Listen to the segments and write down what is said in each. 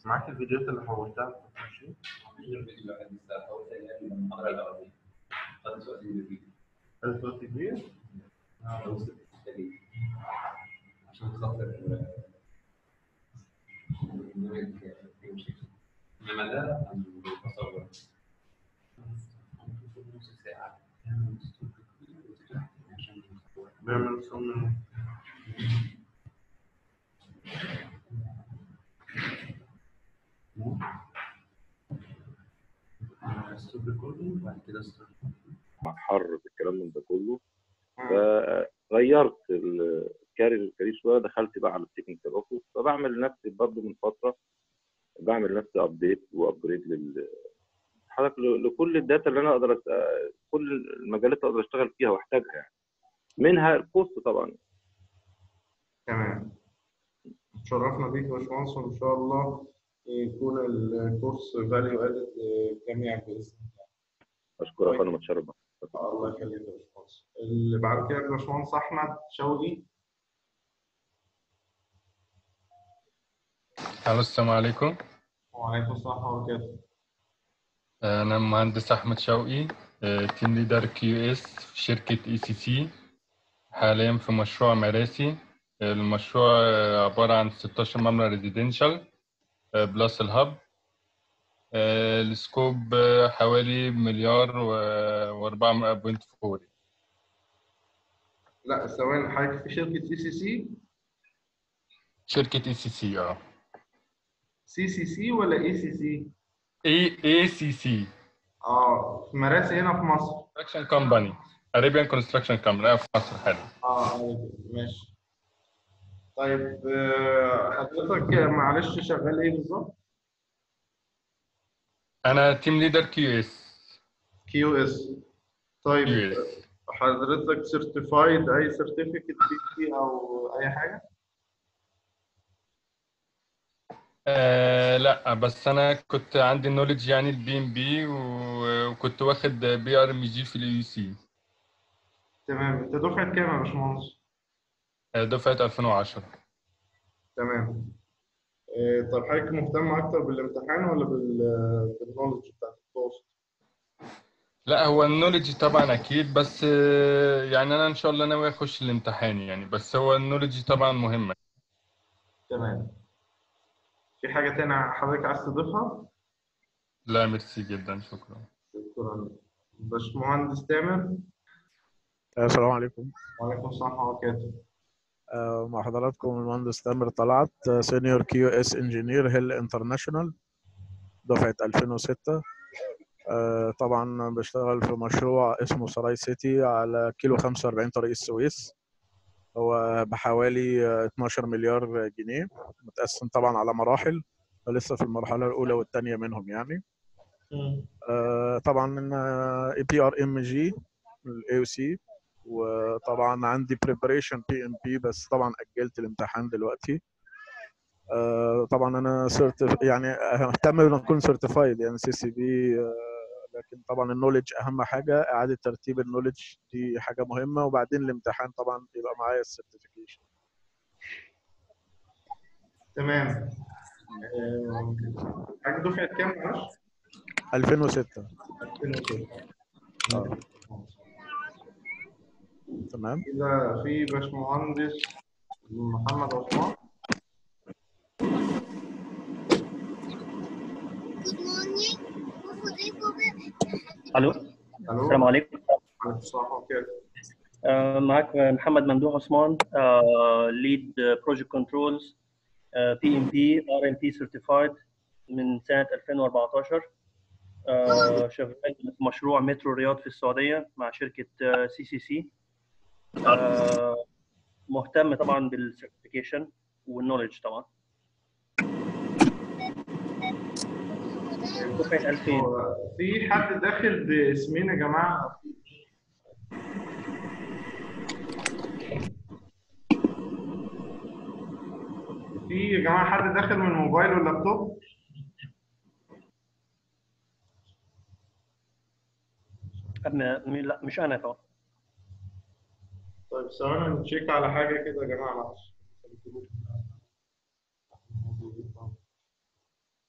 معاك الفيديوهات اللي حولتها ماشي الفيديو الواحد لسه حاولت يعني المحاضرة الأولانية خدت وقت كبير خدت وقت كبير وصلت التالي عشان خاطر البرنامج فيه مشاكل إنما ده عن التصور نص ساعة بيعمل صمم ستوب ريكوردينج وبعد كده ستوب حر بالكلام من ده كله فغيرت الكارير الكارير شويه دخلت بقى على التكنيكال اوفيس فبعمل لنفسي برضه من فتره بعمل لنفسي ابديت وابجريد لل حضرتك ل- لكل الداتا اللي انا اقدر أست- كل المجالات اللي اقدر اشتغل فيها واحتاجها يعني منها الكوست طبعا تمام تشرفنا بيك يا باشمهندس وان شاء الله يكون الكورس فاليو ادد جميع باذن اشكرك انا متشرف بك. الله الله يخليك يا باشمهندس اللي بعد كده الباشمهندس احمد شوقي الو السلام عليكم وعليكم السلام ورحمه الله وبركاته أنا مهندس أحمد شوقي تيم ليدر كيو اس في شركة اي سي سي حاليا في مشروع مراسي المشروع آه، عبارة عن 16 مبنى ريزيدنشال بلس الهب آه، السكوب آه، حوالي مليار وأربعة بوينت فور لا ثواني حضرتك في شركه اي سي سي شركة اي سي سي اه سي سي سي ولا اي سي سي اي اي سي سي اه في مراسي هنا في مصر كونستراكشن كومباني اريبيان كونستراكشن كومباني في مصر حاليا اه أيوة، ماشي طيب آه، حضرتك معلش شغال ايه بالظبط؟ أنا تيم ليدر كيو اس كيو اس طيب كيو اس حضرتك سيرتيفايد اي سيرتيفيكت بي سي او اي حاجه؟ آه لا بس انا كنت عندي النولج يعني البي ام بي وكنت واخد بي ار ام جي في اليو سي تمام انت دفعه كام يا باشمهندس؟ دفعة 2010 تمام آه، طب حضرتك مهتم اكتر بالامتحان ولا بال- بالنولج بتاعت الكورس؟ لا هو النولج طبعا اكيد بس آه، يعني انا ان شاء الله ناوي اخش الامتحان يعني بس هو النولج طبعا مهمة تمام في حاجه تانية حضرتك عايز تضيفها؟ لا ميرسي جدا شكرا شكرا باشمهندس تامر السلام عليكم وعليكم السلام ورحمه الله وبركاته آه، مع حضراتكم المهندس تامر طلعت سينيور كيو اس انجينير هيل انترناشونال دفعة 2006 آه، طبعا بشتغل في مشروع اسمه سراي سيتي على كيلو 45 طريق السويس هو بحوالي آه، 12 مليار جنيه متقسم طبعا على مراحل لسه في المرحلة الأولى والثانية منهم يعني آه، طبعا اي بي ار ام جي الاي او سي وطبعا عندي بريبريشن بي ام بي بس طبعا اجلت الامتحان دلوقتي آه، طبعا انا سيرت يعني اهتم ان اكون سيرتيفايد يعني سي سي بي لكن طبعا النولج اهم حاجه اعاده ترتيب النولج دي حاجه مهمه وبعدين الامتحان طبعا يبقى معايا السيرتيفيكيشن تمام آه، حضرتك دفعه كام معلش؟ 2006 2006 اه تمام كده في باشمهندس محمد عثمان الو الو السلام عليكم عليكم السلام ورحمه الله وبركاته آه، معاك محمد ممدوح عثمان ليد بروجكت كنترولز بي ام بي ار ام بي سيرتيفايد من سنه 2014 آه، شغال في مشروع مترو الرياض في السعوديه مع شركه سي سي سي مهتم طبعا بالسيرتيفيكيشن والنولج طبعا دفعه 2000 هو في حد داخل باسمين يا جماعه في يا جماعه حد داخل من الموبايل واللابتوب أم- لا مش انا طبعا طيب ثواني نتشيك على حاجه كده يا جماعه معلش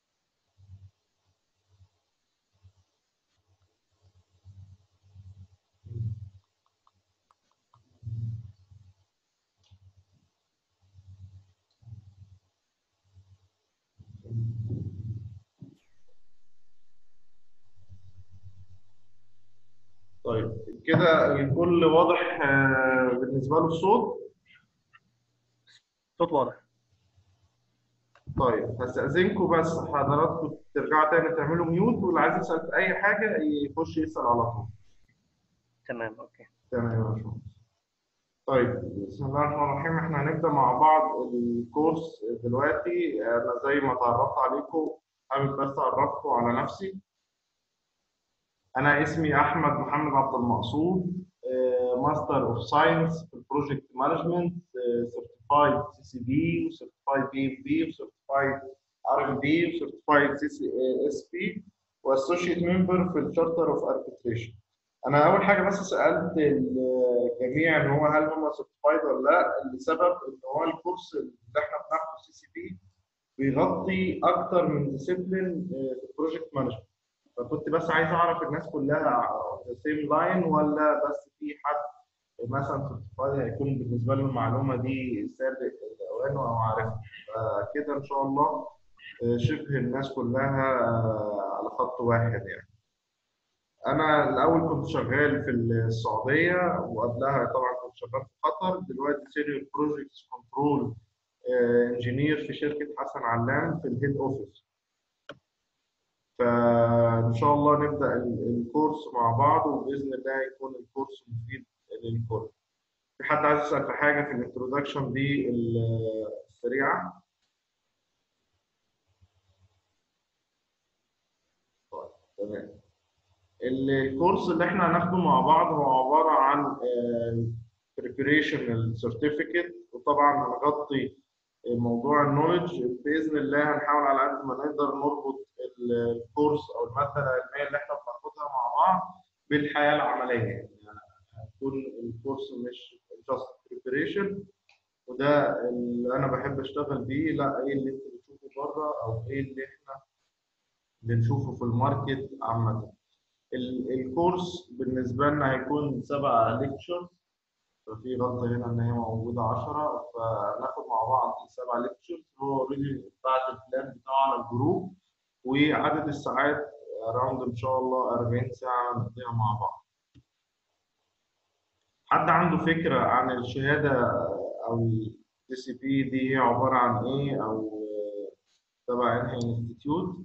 طيب كده الكل واضح آه، بالنسبه له الصوت صوت واضح طيب هستأذنكم بس حضراتكم ترجعوا تاني تعملوا ميوت واللي عايز يسأل في أي حاجة يخش يسأل على طول تمام اوكي تمام يا باشمهندس طيب بسم الله الرحمن الرحيم احنا هنبدأ مع بعض الكورس دلوقتي أنا زي ما تعرفت عليكم حابب بس أعرفكم على نفسي أنا اسمي أحمد محمد عبد المقصود ماستر اوف ساينس في البروجكت مانجمنت سيرتيفايد سي سي بي وسيرتيفايد بي ام بي وسيرتيفايد ار ام بي وسيرتيفايد سي سي اس بي واسوشيت ممبر في الشارتر اوف اربيتريشن انا اول حاجه بس سالت الجميع ان هو هل هم سيرتيفايد ولا لا لسبب ان هو الكورس اللي احنا بناخده سي سي بي بيغطي اكتر من ديسيبلين في البروجكت مانجمنت فكنت بس عايز اعرف الناس كلها سيم لاين ولا بس في حد مثلا سيرتيفايد هيكون بالنسبه له المعلومه دي سابق الاوان او عارفها فكده ان شاء الله شبه الناس كلها على خط واحد يعني انا الاول كنت شغال في السعوديه وقبلها طبعا كنت شغال في قطر دلوقتي سينيور بروجكتس كنترول انجينير في شركه حسن علام في الهيد اوفيس فان شاء الله نبدا الكورس مع بعض وباذن الله يكون الكورس مفيد للكل في حد عايز يسال في حاجه في الانترودكشن دي السريعه طيب تمام الكورس اللي احنا هناخده مع بعض هو عباره عن preparation certificate وطبعا هنغطي موضوع النولج باذن الله هنحاول على قد ما نقدر نربط الكورس او الماده العلميه اللي احنا بناخدها مع بعض بالحياه العمليه يعني هيكون الكورس مش جاست بريبريشن وده اللي انا بحب اشتغل بيه لا ايه اللي انت بتشوفه بره او ايه اللي احنا بنشوفه في الماركت عامه الكورس بالنسبه لنا هيكون سبع ليكتشرز ففي غلطه هنا ان هي موجوده 10 فناخد مع بعض سبع ليكتشرز هو اوريدي بعت البلان بتاعه على الجروب وعدد الساعات اراوند ان شاء الله 40 ساعه نقضيها مع بعض. حد عنده فكره عن الشهاده او الدي سي بي دي هي عباره عن ايه او تبع انهي انستيتيوت؟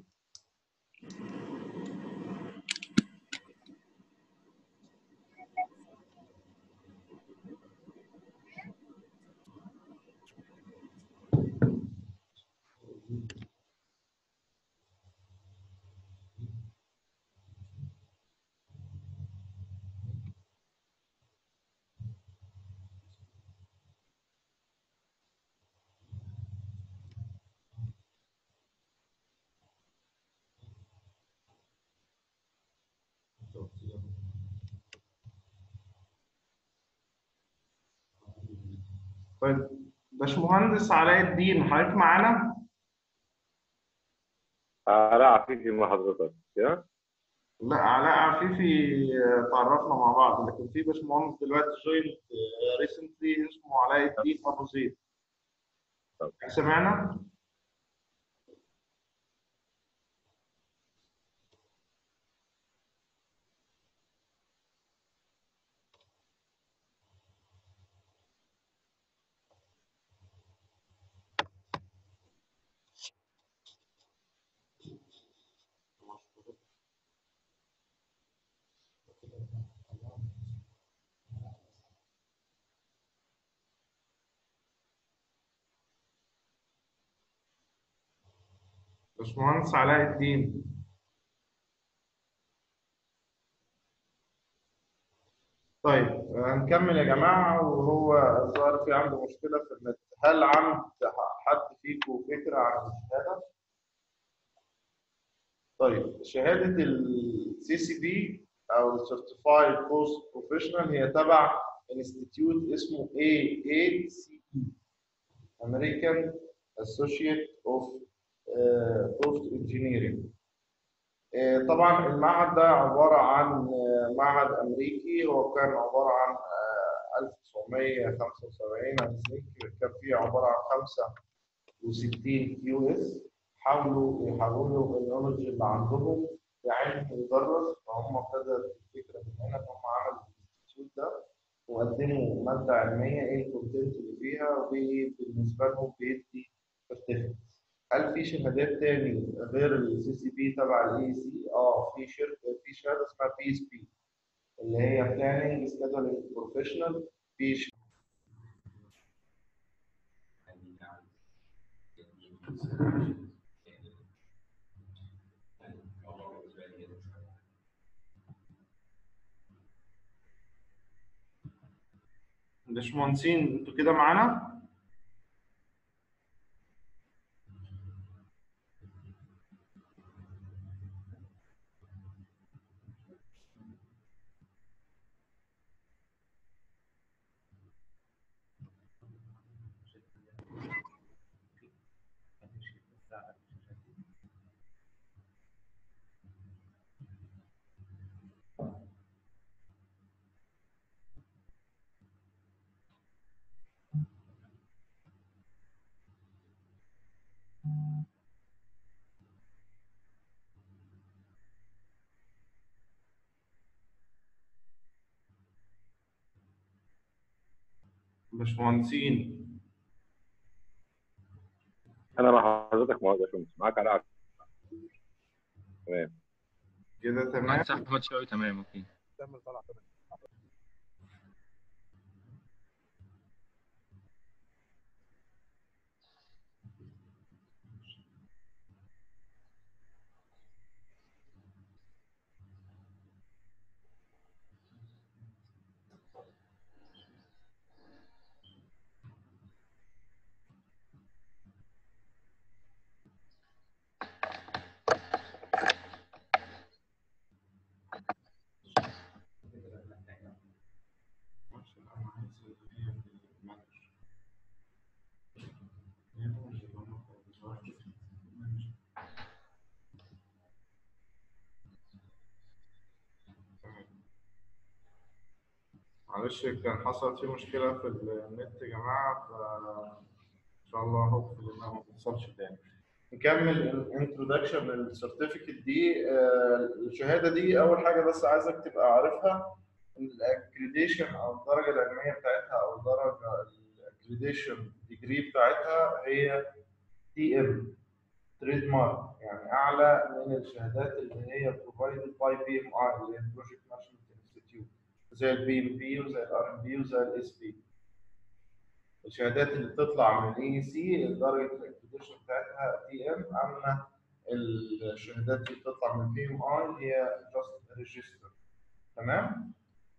طيب باشمهندس علاء الدين حضرتك معانا؟ علاء عفيفي مع حضرتك يا لا علاء عفيفي تعرفنا مع بعض لكن في باشمهندس دلوقتي جوين ريسنتلي اسمه علاء الدين ابو زيد سمعنا؟ باشمهندس علاء الدين طيب هنكمل يا جماعة وهو الظاهر في عنده مشكلة في النت هل عند حد فيكم فكرة عن الشهادة؟ طيب شهادة السي سي بي أو Certified Post Professional هي تبع انستيتيوت اسمه AACE American Associate of بوست انجينيرنج طبعا المعهد ده عباره عن معهد امريكي هو كان عباره عن 1975 كان فيه عباره عن 65 كيو اس حاولوا يحولوا النولج اللي عندهم بعلم يدرس فهم ابتدت الفكره من هنا فهم عملوا الانستيتيوت ده وقدموا ماده علميه ايه الكونتنت اللي فيها وبالنسبه لهم بيدي سيرتيفيكت هل في شهادات تاني غير السي سي بي تبع الاي سي؟ اه في شركه في شهاده اسمها بي اس بي اللي هي بلاننج سكادولينج بروفيشنال في ش- باشمهندسين انتوا كده معانا؟ باشمهندسين انا مع حضرتك مع باشمهندس معاك على عكس تمام كده تمام مهندس احمد شوقي تمام اوكي تامر طلع تمام معلش كان حصلت فيه مشكلة في النت يا جماعة ف إن شاء الله هوب إنها ما تحصلش تاني. نكمل الانترودكشن للسيرتيفيكت دي آه، الشهادة دي أول حاجة بس عايزك تبقى عارفها الاكريديشن أو الدرجة العلمية بتاعتها أو الدرجة الاكريديشن ديجري بتاعتها هي تي ام تريد مارك يعني أعلى من الشهادات اللي هي provided by بي ام اي اللي هي بروجكت مانجمنت انستيتيوت زي البي ام بي وزي الار ام بي وزي الاس بي الشهادات اللي بتطلع من اي سي درجه الاكريديشن بتاعتها تي ام اما الشهادات اللي بتطلع من بي ام اي هي جاست ريجستر تمام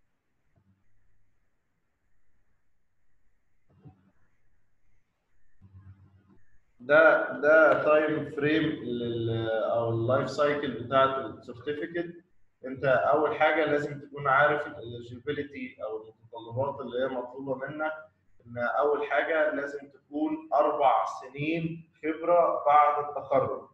ده ده تايم فريم لل او اللايف سايكل بتاعت السيرتيفيكت انت اول حاجه لازم تكون عارف الاليجيبيليتي او المتطلبات اللي هي مطلوبه منك ان اول حاجه لازم تكون اربع سنين خبره بعد التخرج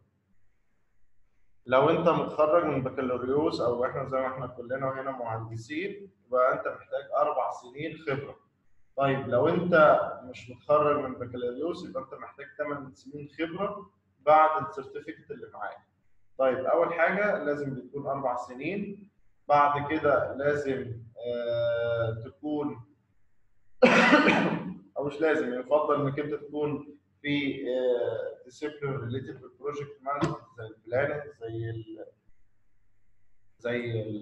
لو انت متخرج من بكالوريوس او احنا زي ما احنا كلنا هنا مهندسين يبقى انت محتاج اربع سنين خبره طيب لو انت مش متخرج من بكالوريوس يبقى انت محتاج 8 سنين خبره بعد السيرتيفيكت اللي معاك طيب اول حاجه لازم بتكون اربع سنين بعد كده لازم آه تكون او مش لازم يفضل انك انت تكون في ديسيبلين ريليتد بالبروجكت مانجمنت زي البلاننج زي ال زي ال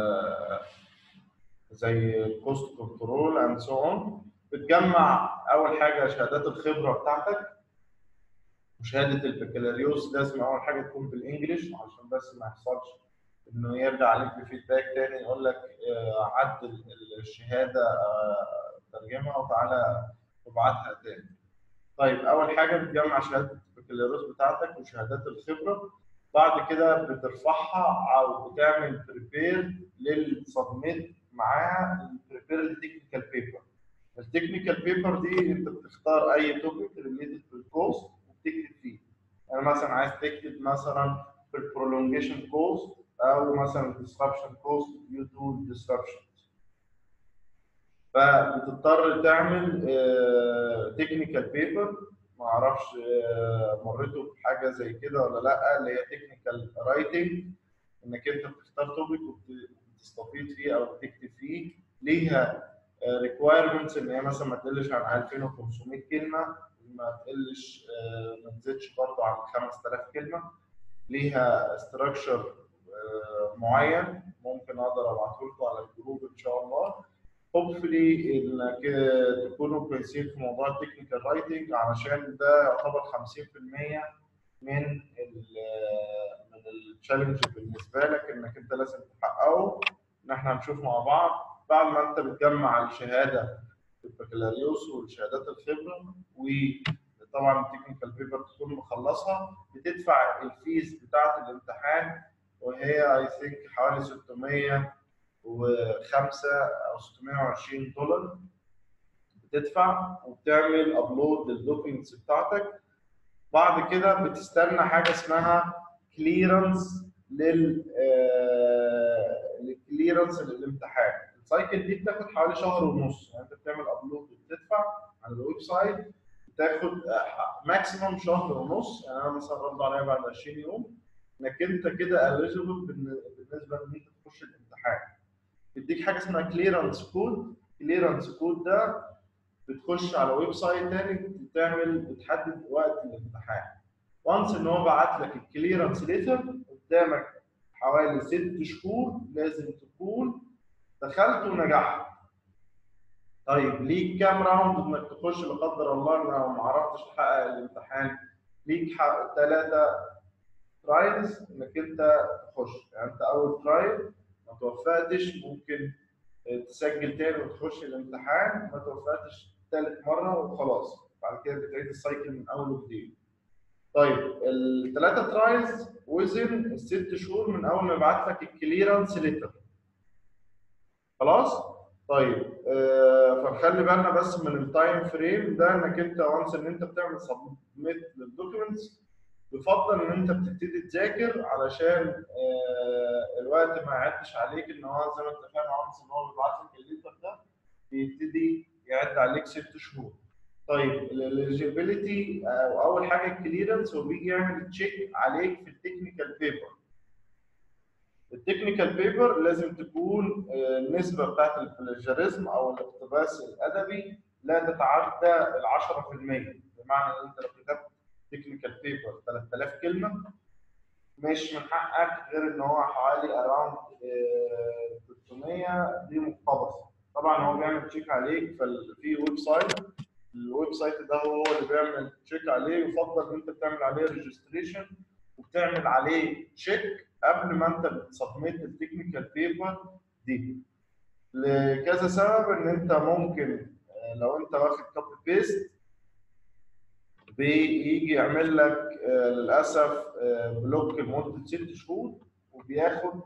زي الكوست كنترول اند سو اون بتجمع اول حاجه شهادات الخبره بتاعتك وشهاده البكالوريوس لازم اول حاجه تكون بالانجلش عشان بس ما يحصلش انه يرجع عليك بفيدباك تاني يقول لك آه، عدل الشهاده آه، ترجمها وتعالى ابعتها تاني. طيب اول حاجه بتجمع شهاده البكالوريوس بتاعتك وشهادات الخبره بعد كده بترفعها او بتعمل بريبير للسبميت معاها البريبير التكنيكال بيبر. التكنيكال بيبر دي انت بتختار اي توبيك ريليتد بالكوست وبتكتب فيه. يعني مثلا عايز تكتب مثلا في البرولونجيشن كوست او مثلا disruption cost due to disruption. فبتضطر تعمل تكنيكال بيبر ما اعرفش آه، مريتوا بحاجه زي كده ولا لا اللي هي تكنيكال رايتنج انك انت بتختار توبيك وبتستفيد فيه او بتكتب فيه ليها ريكوايرمنتس ان هي مثلا ما تقلش عن 2500 كلمه ما تقلش آه، ما تزيدش برضه عن 5000 كلمه ليها ستراكشر معين ممكن اقدر ابعته لكم على الجروب ان شاء الله hopefully انك آه، تكونوا كويسين في موضوع التكنيكال رايتنج علشان ده يعتبر 50% من ال من التشالنج بالنسبه لك انك انت لازم تحققه ان احنا هنشوف مع بعض بعد ما انت بتجمع الشهاده في البكالوريوس والشهادات الخبره وطبعا التكنيكال بيبر تكون مخلصها بتدفع الفيز بتاعه الامتحان وهي اي ثينك حوالي 605 او 620 دولار بتدفع وبتعمل ابلود للدوكيومنتس بتاعتك بعد كده بتستنى حاجه اسمها كليرنس لل الكليرنس للامتحان السايكل دي بتاخد حوالي شهر ونص يعني انت بتعمل ابلود وبتدفع على الويب سايت بتاخد ماكسيموم شهر ونص يعني انا مثلا رد عليا بعد 20 يوم انك انت كده eligible بالنسبه ان انت تخش الامتحان بيديك حاجه اسمها كليرنس كود كليرنس كود ده بتخش على ويب سايت تاني بتعمل بتحدد وقت الامتحان وانس ان هو بعت لك الكليرنس ليتر قدامك حوالي ست شهور لازم تكون دخلت ونجحت طيب ليك كام راوند انك تخش لا قدر الله لو ما عرفتش تحقق الامتحان ليك ثلاثه ترايلز انك انت تخش يعني انت اول ترايل ما توفقتش ممكن تسجل تاني وتخش الامتحان ما توفقتش ثالث مره وخلاص بعد كده بتعيد السايكل من اول وجديد طيب الثلاثه ترايلز وزن الست شهور من اول ما يبعت لك الكليرنس ليتر خلاص طيب آه فنخلي بالنا بس من التايم فريم ده انك انت وانس ان انت بتعمل سبميت للدوكيومنتس يفضل ان انت بتبتدي تذاكر علشان آه الوقت ما يعدش عليك ان هو زي ما اتفقنا وانس ان هو بيبعت لك الليتر ده بيبتدي يعد عليك ست شهور طيب الاليجيبيليتي او اول حاجه الكليرنس هو بيجي يعمل تشيك عليك في التكنيكال بيبر التكنيكال بيبر لازم تكون النسبه بتاعت البلاجيريزم او الاقتباس الادبي لا تتعدى ال 10% بمعنى ان انت لو كتبت تكنيكال بيبر 3000 كلمه مش من حقك غير ان هو حوالي اراوند 300 دي مقتبسه طبعا هو بيعمل تشيك عليك في ويب سايت الويب سايت ده هو اللي بيعمل تشيك عليه يفضل ان انت بتعمل عليه ريجستريشن وبتعمل عليه تشيك قبل ما انت بتسبميت التكنيكال بيبر دي لكذا سبب ان انت ممكن لو انت واخد كوبي بيست بيجي يعمل لك للاسف بلوك لمده ست شهور وبياخد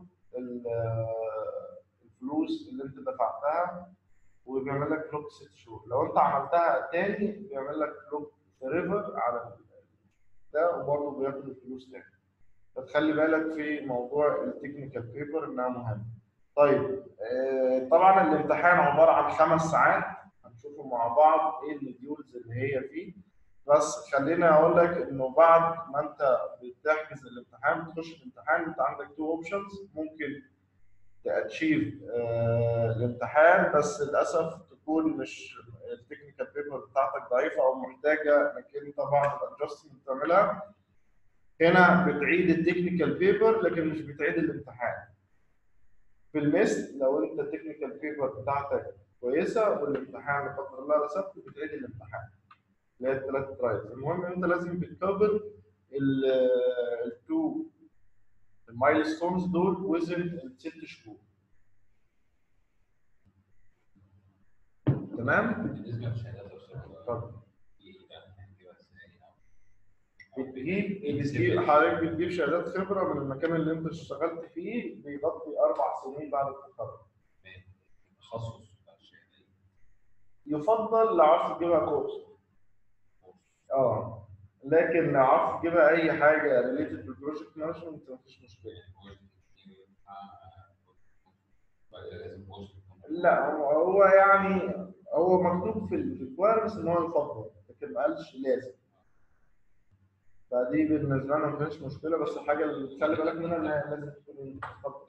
الفلوس اللي انت دفعتها وبيعمل لك بلوك ست شهور لو انت عملتها تاني بيعمل لك بلوك ريفر على ده وبرضه بياخد الفلوس تاني فتخلي بالك في موضوع التكنيكال بيبر انها مهمه طيب آه طبعا الامتحان عباره عن خمس ساعات هنشوفه مع بعض ايه المديولز اللي هي فيه بس خليني اقول لك انه بعد ما انت بتحجز الامتحان بتخش الامتحان انت عندك تو اوبشنز ممكن تاتشيف آه الامتحان بس للاسف تكون مش التكنيكال بيبر بتاعتك ضعيفه او محتاجه انك انت بعض الادجستمنت تعملها هنا بتعيد التكنيكال بيبر لكن مش بتعيد الامتحان في المثل لو انت التكنيكال بيبر بتاعتك كويسه والامتحان لا قدر الله رسبت بتعيد الامتحان اللي هي الثلاث ترايلز المهم انت لازم بتكفر التو المايلستونز دول وزن الست شهور تمام؟ بالنسبه للشهادات اتفضل بتجيب بتجيب حضرتك بتجيب شهادات خبره من المكان اللي انت اشتغلت فيه بيغطي اربع سنين بعد التخرج. تخصص بتاع الشهاده يفضل لو عاوز تجيبها كورس. اه لكن لو عاوز تجيبها اي حاجه ريليتد بالبروجكت مانجمنت مفيش مشكله. لا هو هو يعني هو مكتوب في الريكوايرمنتس ان هو يفضل لكن ما قالش لازم. فدي بالنسبه لنا ما فيهاش مشكله بس الحاجه اللي خلي بالك منها انها لازم تكون تخطط.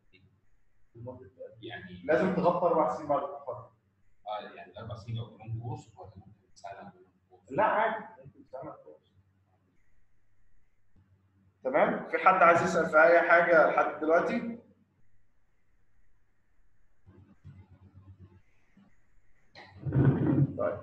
يعني لازم تغطي اربع سنين بعد التخرج اه يعني الاربع سنين لو كلهم كورس ولا ممكن سنه كلهم كورس؟ لا عادي ممكن سنه كورس. تمام في حد عايز يسال في اي حاجه لحد دلوقتي طيب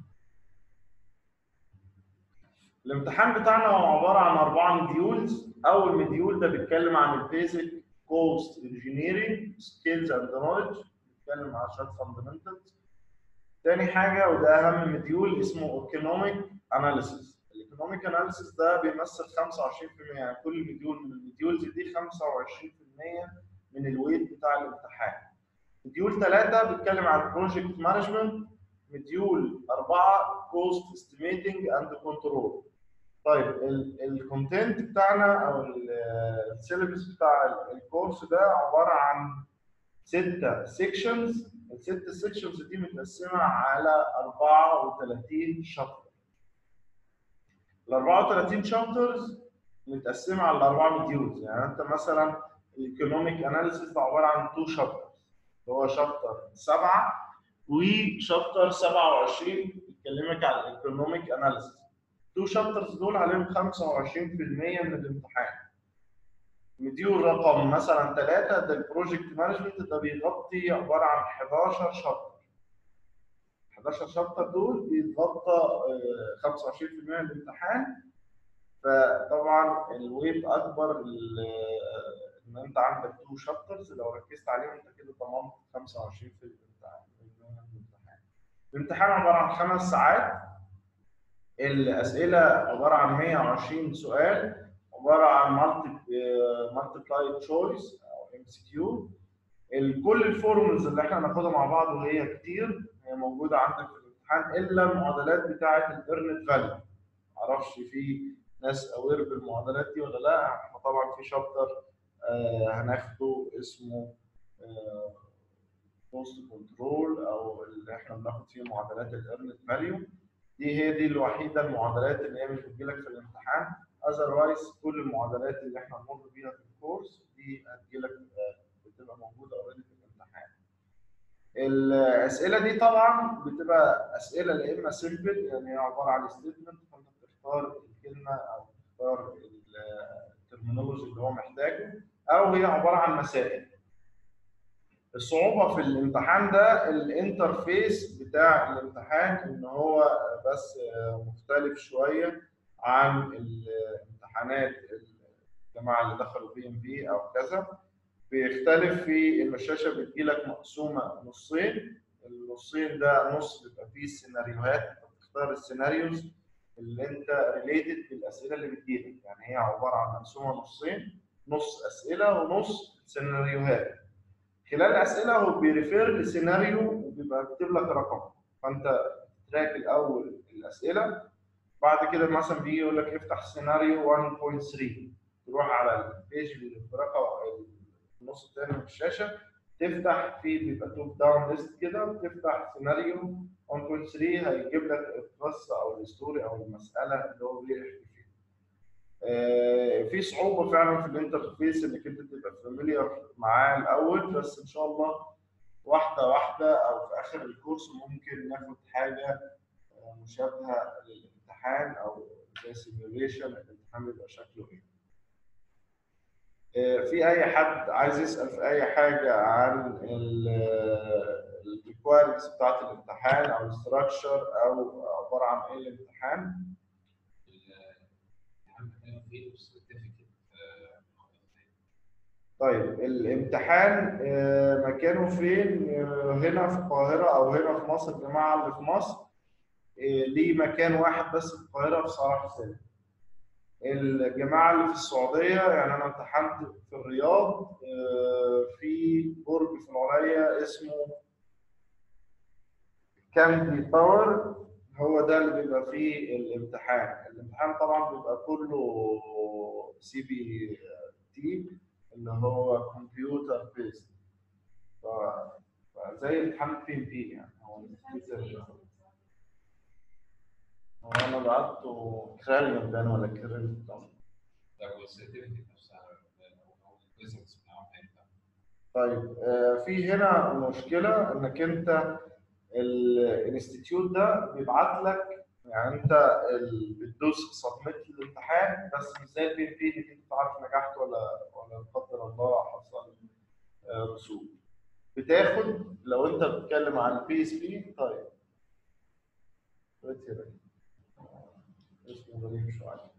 الامتحان بتاعنا هو عباره عن اربعه مديولز اول مديول ده بيتكلم عن البيزك كوست انجينيرنج سكيلز اند نولج بيتكلم عن شويه فاندمنتالز تاني حاجه وده اهم مديول اسمه ايكونوميك اناليسيس الايكونوميك اناليسيس ده بيمثل 25% يعني كل مديول من المديولز دي 25% من الويت بتاع الامتحان مديول ثلاثة بيتكلم عن بروجكت مانجمنت مديول أربعة كوست استيميتنج اند كنترول طيب الكونتنت بتاعنا او السيلبس بتاع الكورس ده عباره عن ستة سيكشنز الست سيكشنز دي متقسمه على 34 شابتر ال 34 شابترز متقسمه على الاربعه مديولز يعني انت مثلا الايكونوميك اناليسيس ده عباره عن تو شابترز اللي هو شابتر 7 وشابتر 27 بيكلمك عن الايكونوميك اناليسيس تو شابترز دول عليهم 25% من الامتحان مديول رقم مثلا 3 ده البروجكت مانجمنت ده بيغطي عباره عن 11 شابتر 11 شابتر دول بيتغطى آه، 25% من الامتحان فطبعا الويت اكبر ال- ان انت عندك تو شابترز لو ركزت عليهم انت كده ضمنت 25 في الامتحان الامتحان الامتحان عباره عن خمس ساعات الاسئله عباره عن 120 سؤال عباره عن مالتيبلاي تشويس او ام سي كيو كل الفورمولز اللي احنا هناخدها مع بعض وهي كتير هي موجوده عندك في الامتحان الا المعادلات بتاعه الايرنت فاليو معرفش في ناس اوير بالمعادلات دي ولا لا احنا طبعا في شابتر آه هناخده اسمه بوست كنترول او اللي احنا بناخد فيه معادلات الايرنت فاليو دي هي دي الوحيده المعادلات اللي هي مش بتجيلك في الامتحان اذروايز كل المعادلات اللي احنا بنمر بيها في الكورس دي هتجيلك آه، بتبقى موجوده اوريدي في الامتحان الاسئله دي طبعا بتبقى اسئله يا اما سيمبل يعني هي عباره عن ستيتمنت فانت بتختار الكلمه او بتختار الترمينولوجي اللي هو محتاجه او هي عباره عن مسائل الصعوبه في الامتحان ده الانترفيس بتاع الامتحان ان هو بس مختلف شويه عن الامتحانات الجماعه اللي دخلوا بي ام بي او كذا بيختلف في ان الشاشه بتجيلك مقسومه نصين النصين ده نص بيبقى فيه سيناريوهات انت بتختار السيناريوز اللي انت ريليتد بالاسئله اللي بتجيلك يعني هي عباره عن مقسومه نصين نص اسئله ونص سيناريوهات خلال الاسئله هو بيريفير لسيناريو وبيبقى كاتب لك رقم فانت تراك الاول الاسئله بعد كده مثلا بيجي يقول لك افتح سيناريو 1.3 تروح على البيج اللي برقم النص الثاني من الشاشه تفتح فيه بيبقى توب داون ليست كده تفتح سيناريو 1.3 هيجيب لك القصه او الستوري او المساله اللي هو بيحكي فيها. آه، في صعوبه فعلا في الانترفيس انك انت تبقى فاميليار معاه الاول بس ان شاء الله واحده واحده او في اخر الكورس ممكن ناخد حاجه آه، مشابهه للامتحان او زي سيميوليشن الامتحان بيبقى شكله ايه. آه، في اي حد عايز يسال في اي حاجه عن الريكوايرمنتس بتاعت الامتحان او الاستراكشر او عباره عن ايه الامتحان الامتحان فيه سيرتيفيكت طيب الامتحان آه، مكانه فين آه، هنا في القاهره او هنا في مصر الجماعه اللي في مصر آه، ليه مكان واحد بس في القاهره في صلاح حسين الجماعه اللي في السعوديه يعني انا امتحنت في الرياض آه، في برج في العليا اسمه كاندي تاور هو ده اللي بيبقى فيه الامتحان الامتحان طبعا بيبقى كله سي بي تي اللي هو كمبيوتر بيست زي امتحان بي ام بي يعني هو هو انا بعته كراليوم كان ولا كراليوم ده والسيرتيفيكت نفسها او البيزنس بتاعهم هيبقى طيب آه، في هنا مشكلة انك انت الانستيتيوت ده بيبعت لك يعني انت ال- بتدوس سبميت للامتحان بس مش زي البي ام بي انك انت تعرف نجحت ولا ولا لا قدر الله حصل آه، رسوب بتاخد لو انت بتتكلم عن البي اس بي طيب دلوقتي يبقى اسمه غريب شوية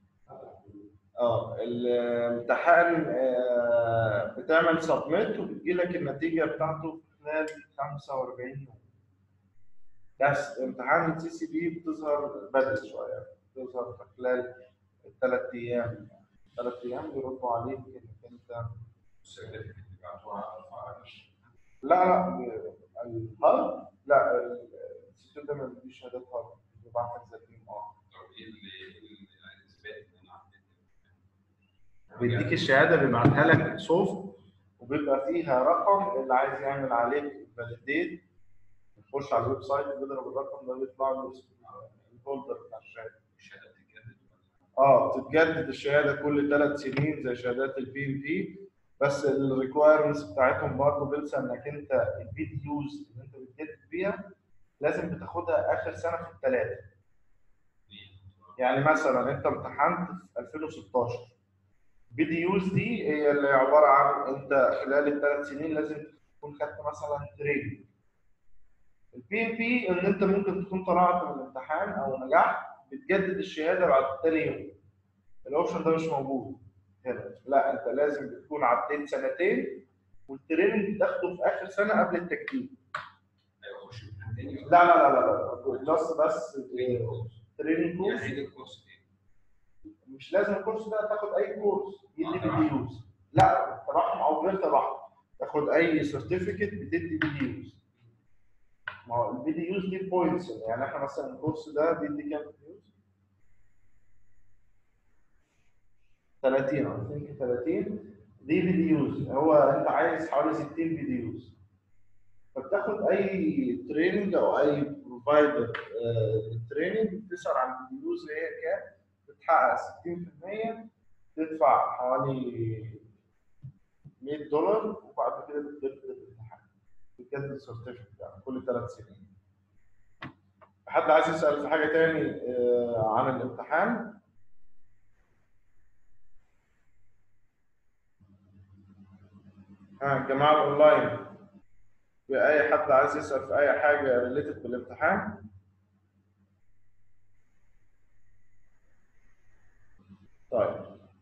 اه الامتحان آه، بتعمل سبميت وبتجي لك النتيجه بتاعته في خلال 45 يوم بس امتحان السي سي بي بتظهر بدري شويه بتظهر في خلال ثلاث ايام ثلاث ايام بيردوا عليك انك انت السيرتيفيكت بيبعتوها على الفرش لا لا الهارد لا الانستيتيوت ده ما بيديش شهادات هارد بيبعت لك زي الام ار طب ايه اللي ايه اللي الاثبات ان انا عديت بيديك الشهاده بيبعتها لك سوفت وبيبقى فيها رقم اللي عايز يعمل عليك فاليديت يخش على الويب سايت بيضرب الرقم ده بيطلع له اسم الفولدر بتاع الشهاده الشهاده بتتجدد ولا اه بتتجدد الشهاده كل ثلاث سنين زي شهادات البي ام بي بس الريكوايرمنتس بتاعتهم برضه بيلسى انك انت الفيديوز اللي انت بتجدد بيها لازم بتاخدها اخر سنه في الثلاثه يعني مثلا انت امتحنت في 2016 فيديوز دي هي اللي عباره عن انت خلال الثلاث سنين لازم تكون خدت مثلا تريننج البي ام بي ان انت ممكن تكون طلعت من الامتحان او نجحت بتجدد الشهاده بعد تاني يوم الاوبشن ده مش موجود هنا لا انت لازم بتكون عديت سنتين والتريننج بتاخده في اخر سنه قبل التجديد ايوه اخش امتحان تاني لا لا لا لا لا بس بس تريننج كورس يعني ايه الكورس ايه؟ مش لازم الكورس ده تاخد اي كورس يدي فيديوز لا تبعهم او غير تبعهم تاخد اي سيرتيفيكت بتدي فيديوز ما هو الفيديوز دي بوينتس يعني احنا مثلا الكورس ده بيدي كام فيديوز؟ 30 I think 30 دي فيديوز هو انت عايز حوالي 60 فيديوز فبتاخد اي تريننج او اي بروفايدر تريننج بتسال عن الفيديوز اللي هي كام بتحقق 60% تدفع حوالي 100 دولار وبعد كده بتجدد الامتحان بتجدد السيرتيفيكت يعني كل ثلاث سنين حد عايز يسال في حاجه تاني آه، عن الامتحان ها الجماعه الاونلاين في اي حد عايز يسال في اي حاجه ريليتد بالامتحان طيب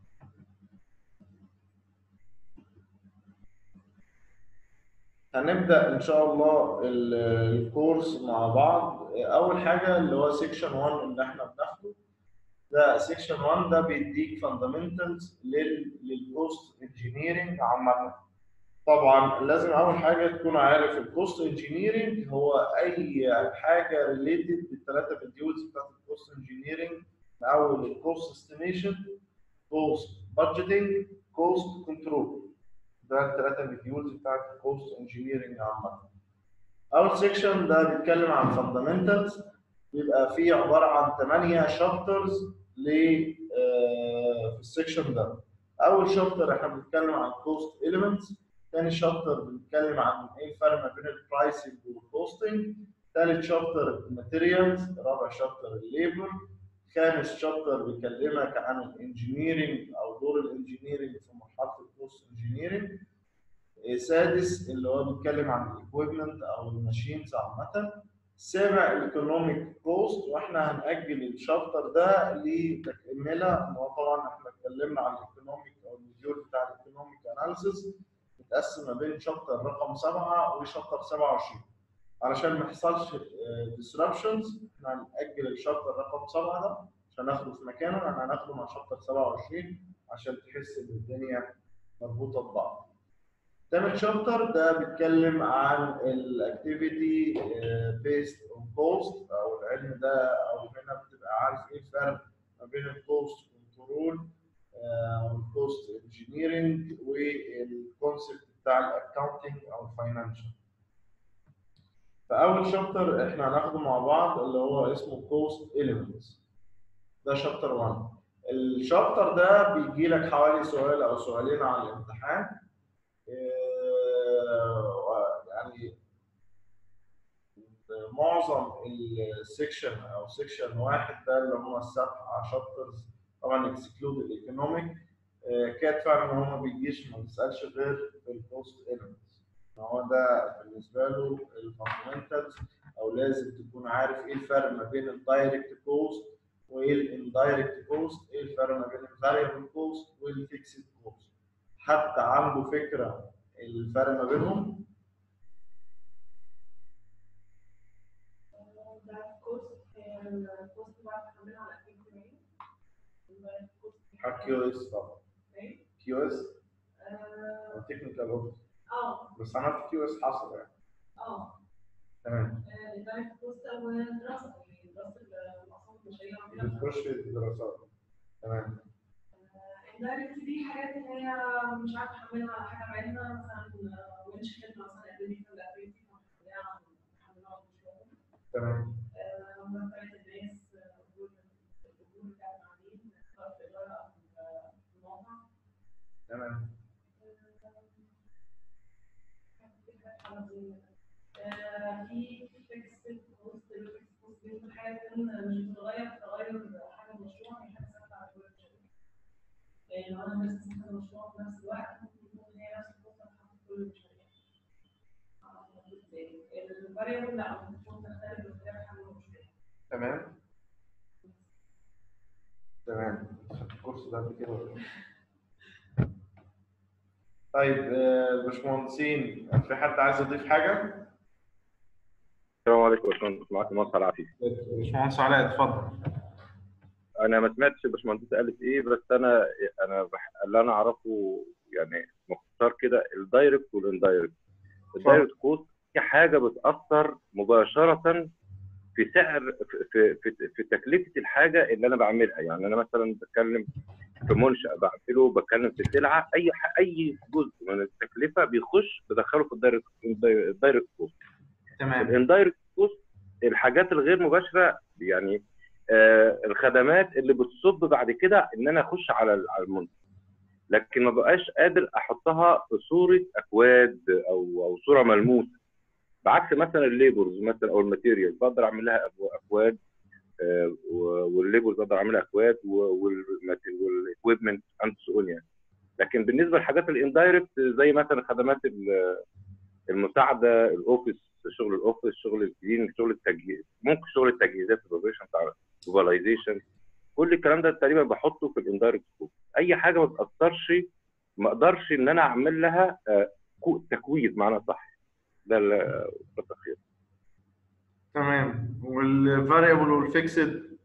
هنبدأ إن شاء الله ال- الكورس مع بعض أول حاجة اللي هو سيكشن 1 اللي إحنا بناخده ده سيكشن 1 ده بيديك فاندامنتالز للكوست انجينيرنج عامة طبعا لازم أول حاجة تكون عارف الكوست انجينيرنج هو أي حاجة ريليتد بالثلاثة فيديوز بتاعت الكوست انجينيرنج من أول الكوست استيميشن كوست بادجيتنج كوست كنترول ده الثلاثه فيديوز بتاعت الكوست انجينيرنج عامه اول سيكشن ده بيتكلم عن فاندامنتالز بيبقى فيه عباره عن 8 شابترز ل آه، في السيكشن ده اول شابتر احنا بنتكلم عن كوست اليمنتس ثاني شابتر بنتكلم عن ايه الفرق ما بين البرايسنج والكوستنج ثالث شابتر الماتيريالز رابع شابتر الليبر خامس شابتر بيكلمك عن الانجينيرنج او دور الانجينيرنج في مرحله الكوست انجينيرنج سادس اللي هو بيتكلم عن الاكويبمنت او الماشينز عامه سابع الايكونوميك كوست واحنا هنأجل الشابتر ده لتكمله إن هو طبعا احنا اتكلمنا عن الايكونوميك او الموديول بتاع الايكونوميك اناليسيس متقسم ما بين شابتر رقم 7 وشابتر 27 علشان ما يحصلش ديسربشنز احنا هنأجل الشابتر رقم 7 ده عشان ناخده في مكانه احنا هناخده مع شابتر 27 عشان تحس ان الدنيا مربوطه ببعض. تامن شابتر ده بيتكلم عن الاكتيفيتي بيست اون كوست او العلم ده او هنا بتبقى عارف ايه الفرق ما بين الكوست كنترول والكوست انجينيرنج والكونسيبت بتاع الاكونتنج او الفاينانشال. فاول شابتر احنا هناخده مع بعض اللي هو اسمه كوست اليمنتس ده شابتر 1 الشابتر ده بيجي لك حوالي سؤال او سؤالين على الامتحان آه، يعني معظم السكشن او سكشن واحد ده اللي هم السبع شابترز طبعا اكسكلود الايكونوميك كانت فعلا ان هو ما بيجيش ما بيسالش غير الكوست اليمنتس هو ده بالنسبه له الفاندمنتالز او لازم تكون عارف ايه الفرق ما بين الدايركت كوست وايه الاندايركت كوست ايه الفرق ما بين الفاريبل كوست والفيكسد كوست حد عنده فكره الفرق ما بينهم ده كورس الكورس بعد كمان على الكيو كيو اس طبعا كيو اس تكنيكال اوفيس اه بس عملت كيو اس حصر يعني اه تمام ده كورس ودراسه يعني دراسه الاقسام البشريه وكده بتخش في الدراسات تمام الدايركت دي حاجات اللي هي مش عارفه احملها على حاجه بعينها مثلا ونش خدمه مثلا قدمت في الاكتيفيتي فمحملها محملها مشروع تمام مرتبات الناس اجور الاجور بتاع العميل سواء في الاداره او في الموقع تمام في فيكسد كوست الفيكسد كوست دي كل حاجه مش بتتغير تغير حاجه المشروع هي حاجه ثابته على كل الشركات يعني لو انا بس حاجه مشروع في نفس الوقت ممكن يكون هي نفس الكوست بتاعت كل الشركات الفاريبل لا ممكن تختلف باختلاف حجم المشروع تمام تمام خدت الكورس ده قبل كده ولا إيه؟ طيب آه، باشمهندسين في حد عايز يضيف حاجه؟ السلام عليكم يا باشمهندس معاك مصعب عفيف باشمهندس علاء اتفضل انا ما سمعتش الباشمهندسه قالت ايه بس انا انا بح... اللي انا اعرفه يعني مختصر كده الدايركت والاندايركت الدايركت كوست هي حاجه بتاثر مباشره في سعر في في في تكلفه الحاجه اللي انا بعملها يعني انا مثلا بتكلم في منشا بعمله بتكلم في سلعه اي ح- اي جزء من التكلفه بيخش بدخله في الدايركت الدايركت كوست تمام الاندايركت كوست الحاجات الغير مباشره يعني آه الخدمات اللي بتصب بعد كده ان انا اخش على ال- على المنتج لكن ما بقاش قادر احطها في صوره اكواد او او صوره ملموسه بعكس مثلا الليبرز مثلا او الماتيريال بقدر اعمل لها أكو- اكواد آه، و- والليبرز بقدر اعمل لها اكواد والاكويبمنت اند سو يعني لكن بالنسبه للحاجات الاندايركت زي مثلا خدمات ال- المساعده الاوفيس شغل الاوفيس شغل الكليننج شغل التجهيز ممكن شغل التجهيزات الاوبريشن بتاع الفاليزيشن كل الكلام ده تقريبا بحطه في الاندايركت كوست اي حاجه ما بتاثرش ما اقدرش ان انا اعمل لها آه، كو- تكويد معنى صح ده ال- التخيل تمام والفاريبل والفيكسد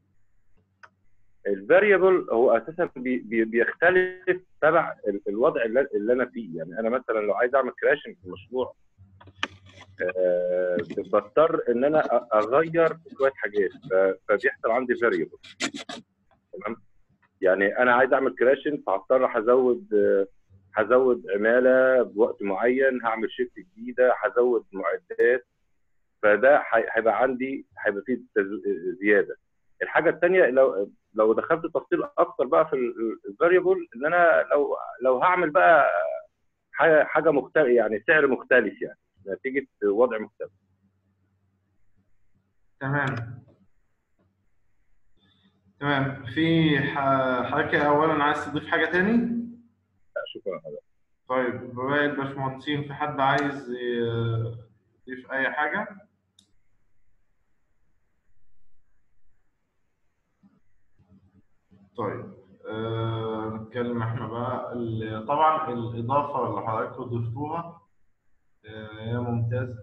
الفاريبل هو اساسا بي بي بيختلف تبع ال- الوضع اللي, اللي انا فيه يعني انا مثلا لو عايز اعمل كراشنج في المشروع آه، بضطر ان انا أ- اغير شويه حاجات ف- فبيحصل عندي فاريبل تمام يعني انا عايز اعمل كراشنج فهضطر هزود آه، هزود عماله بوقت معين هعمل شيفت جديده هزود معدات فده هي- هيبقى عندي هيبقى فيه تز- زياده الحاجه الثانيه لو لو دخلت تفصيل اكتر بقى في الفاريبل ان انا لو لو هعمل بقى حاجه حاجه مختلف يعني سعر مختلف يعني نتيجه وضع مختلف تمام تمام في ح- حضرتك اولا عايز تضيف حاجه تاني لا، شكرا حضرتك طيب باقي الباشمهندسين في حد عايز ي- يضيف اي حاجه طيب آه، نتكلم احنا بقى ال- طبعا الاضافه اللي حضراتكم ضفتوها آه، هي ممتازه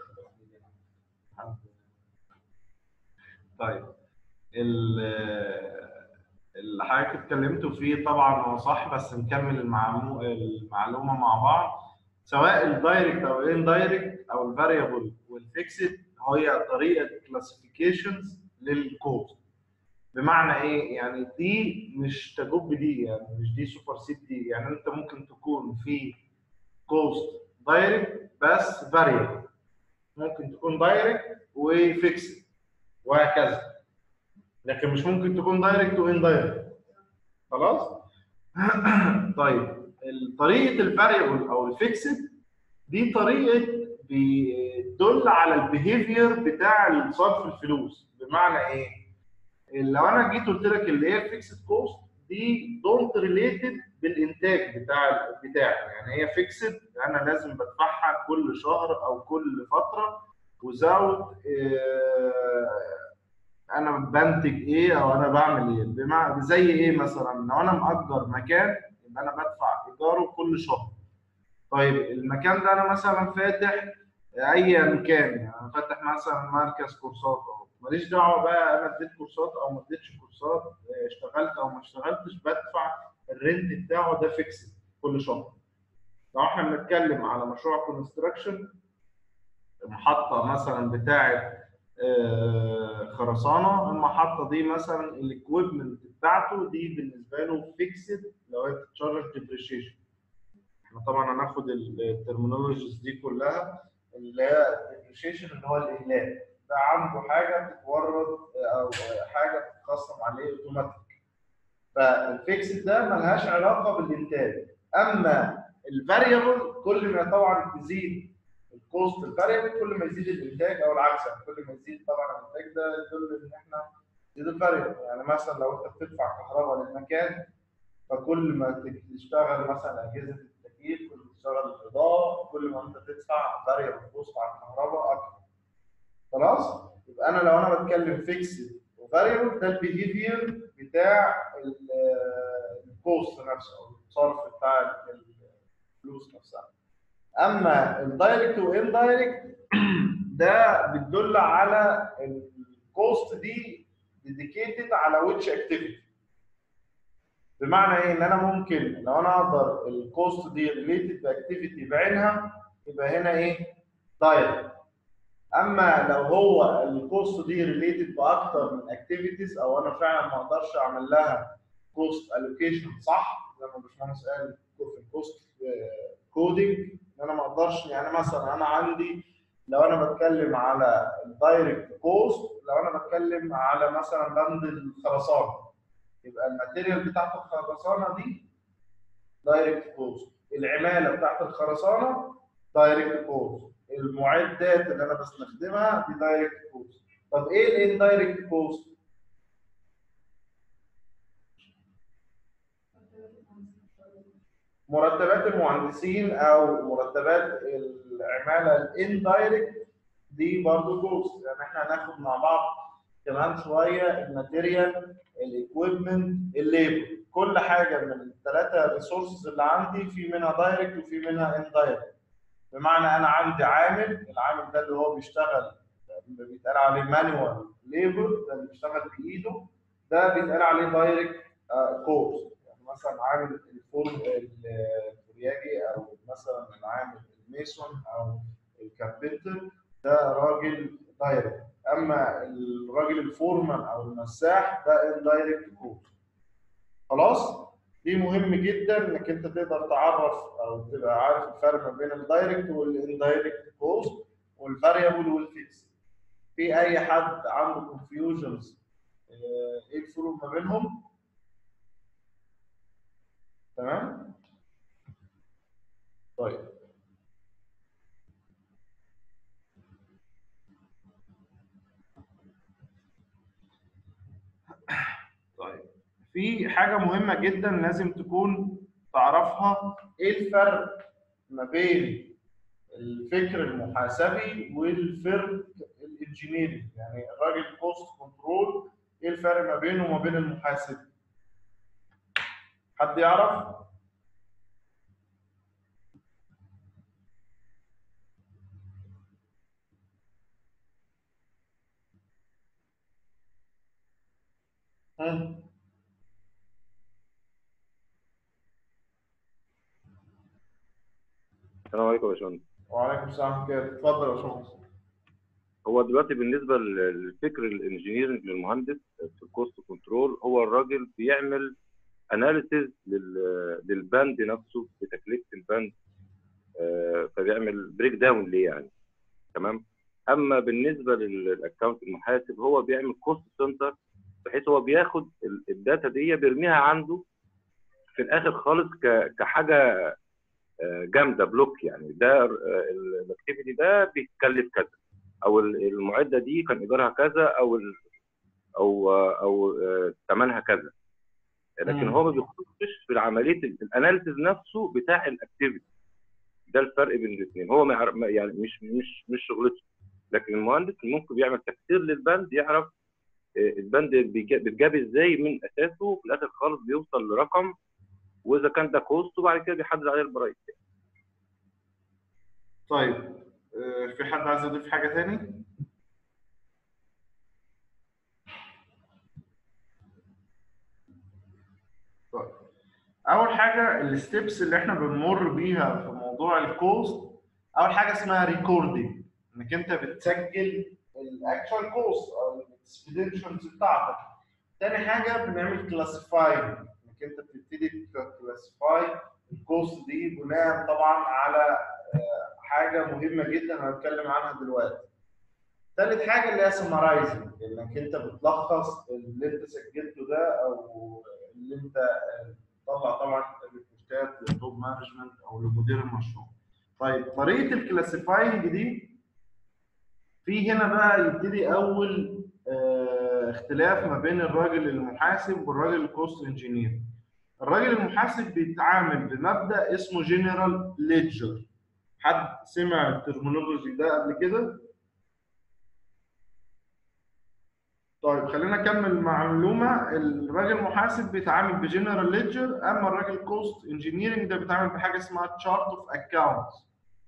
طيب ال- اللي حضرتك اتكلمتوا فيه طبعا هو صح بس نكمل المعلومه المعلومه مع بعض سواء الدايركت او الاندايركت او الفاريبل والفيكسد هي طريقه كلاسيفيكيشنز للكوست بمعنى ايه؟ يعني دي مش تجوب دي يعني مش دي سوبر سيت دي يعني انت ممكن تكون في كوست دايركت بس فاريبل ممكن تكون دايركت وفيكسد وهكذا لكن مش ممكن تكون دايركت واندايركت خلاص طيب طريقه الفاريبل او الفيكسد دي طريقه بتدل على البيهيفير بتاع صرف الفلوس بمعنى ايه؟ لو انا جيت قلت لك اللي هي الفيكسد كوست دي دونت ريليتد بالانتاج بتاع بتاعي يعني هي فيكسد انا لازم بدفعها كل شهر او كل فتره وزود انا بنتج ايه او انا بعمل ايه بمعنى زي ايه مثلا لو انا مأجر مكان يبقى انا بدفع ايجاره كل شهر طيب المكان ده انا مثلا فاتح ايا كان يعني فاتح مثلا مركز كورسات اهو ماليش دعوه بقى انا اديت كورسات او ما اديتش كورسات اشتغلت او ما اشتغلتش بدفع الرنت بتاعه ده فيكسد كل شهر لو احنا بنتكلم على مشروع كونستراكشن محطه مثلا بتاعه خرسانه المحطه دي مثلا الاكويبمنت بتاعته دي بالنسبه له فيكسد لو هي بتتشارج ديبريشيشن احنا طبعا هناخد الترمينولوجيز دي كلها اللي هي الديبريشيشن اللي هو الاهلاك ده عنده حاجه بتتورد او حاجه بتتخصم عليه اوتوماتيك فالفيكسد ده ملهاش علاقه بالانتاج اما الفاريبل كل ما طبعا تزيد الكوست الفاريبل كل ما يزيد الانتاج او العكس يعني كل ما يزيد طبعا الانتاج ده يدل ان احنا يزيد الفاريبل يعني مثلا لو انت بتدفع كهرباء للمكان فكل ما تشتغل مثلا اجهزه التكييف كل ما تشتغل الاضاءه كل ما انت تدفع فاريبل كوست على الكهرباء اكتر خلاص يبقى انا لو انا بتكلم فيكسد وفاريبل ده البيهيفير بتاع الكوست نفسه او الصرف بتاع الفلوس نفسها اما الدايركت واندايركت ده بتدل على الكوست دي ديديكيتد على ويتش اكتيفيتي بمعنى ايه ان انا ممكن لو انا اقدر الكوست دي ريليتد باكتيفيتي بعينها يبقى هنا ايه دايركت اما لو هو الكوست دي ريليتد باكتر من اكتيفيتيز او انا فعلا ما اقدرش اعمل لها كوست الوكيشن صح زي ما الباشمهندس قال في الكوست كودنج ان انا ما اقدرش يعني مثلا انا عندي لو انا بتكلم على الدايركت كوست لو انا بتكلم على مثلا بند الخرسانه يبقى الماتيريال بتاعت الخرسانه دي دايركت كوست العماله بتاعت الخرسانه دايركت كوست المعدات اللي انا بستخدمها دي دايركت كوست طب ايه الاندايركت كوست مرتبات المهندسين او مرتبات العماله الاندايركت دي برضه كوست يعني احنا هناخد مع بعض كمان شويه الماتيريال الاكويبمنت الليبر كل حاجه من الثلاثه ريسورسز اللي عندي في منها دايركت وفي منها اندايركت بمعنى انا عندي عامل العامل ده اللي هو بيشتغل بيتقال عليه مانوال ليبر ده اللي بيشتغل بايده ده بيتقال عليه دايركت كوست يعني مثلا عامل الفورم الفورياجي او مثلا العامل الميسون او الكاربنتر ده راجل دايركت اما الراجل الفورمان او المساح ده اندايركت كوست خلاص دي مهم جدا انك انت تقدر تعرف او تبقى عارف الفرق ما بين الدايركت والاندايركت كوست والفاريبل والفيكس في اي حد عنده كونفيوجنز ايه الفروق ما بينهم تمام طيب طيب في حاجة مهمة جدا لازم تكون تعرفها ايه الفرق ما بين الفكر المحاسبي والفرق الانجينيري يعني الراجل كوست كنترول ايه الفرق ما بينه وما بين المحاسب حد يعرف ها السلام عليكم يا باشمهندس وعليكم السلام كده اتفضل يا باشمهندس هو دلوقتي بالنسبه للفكر الانجينيرنج للمهندس في الكوست كنترول هو الراجل بيعمل اناليسيز للباند نفسه بتكلفه الباند آه، فبيعمل بريك داون ليه يعني تمام اما بالنسبه للاكونت المحاسب هو بيعمل كوست سنتر بحيث هو بياخد ال- الداتا دي بيرميها عنده في الاخر خالص ك- كحاجه آه، جامده بلوك يعني ده الاكتيفيتي ده بيتكلف كذا او ال- المعده دي كان ايجارها كذا او ال- او آه، او آه، ثمنها كذا لكن مم. هو ما بيخشش في عمليه الاناليسيز نفسه بتاع الاكتيفيتي ده الفرق بين الاثنين هو ما يعرف- ما- يعني مش مش مش شغلته لكن المهندس ممكن بيعمل تفسير للبند يعرف آه، البند بيجا- بيتجاب ازاي من اساسه وفي الاخر خالص بيوصل لرقم واذا كان ده كوست وبعد كده بيحدد عليه البرايس طيب آه، في حد عايز يضيف حاجة تاني؟ طيب أول حاجة الستبس اللي احنا بنمر بيها في موضوع الكوست أول حاجة اسمها ريكوردنج إنك أنت بتسجل الأكشوال كوست أو الاكسبيديشنز بتاعتك. تاني حاجة بنعمل كلاسيفاينج إنك أنت بتبتدي تكلاسيفاي الكوست دي بناء طبعا على آه، حاجه مهمه جدا انا هتكلم عنها دلوقتي. ثالث حاجه اللي هي سمرايزنج انك انت بتلخص اللي انت سجلته ده او اللي انت آه، تطلع طبعا ريبورتات للتوب مانجمنت او لمدير المشروع. طيب طريقه الكلاسيفاينج دي في هنا بقى يبتدي اول آه، اختلاف ما بين الراجل المحاسب والراجل الكوست انجينير. الراجل المحاسب بيتعامل بمبدا اسمه جنرال ليدجر حد سمع الترمينولوجي ده قبل كده طيب خلينا نكمل معلومه الراجل المحاسب بيتعامل بجنرال ليدجر اما الراجل كوست انجينيرنج ده بيتعامل بحاجه اسمها تشارت اوف اكاونتس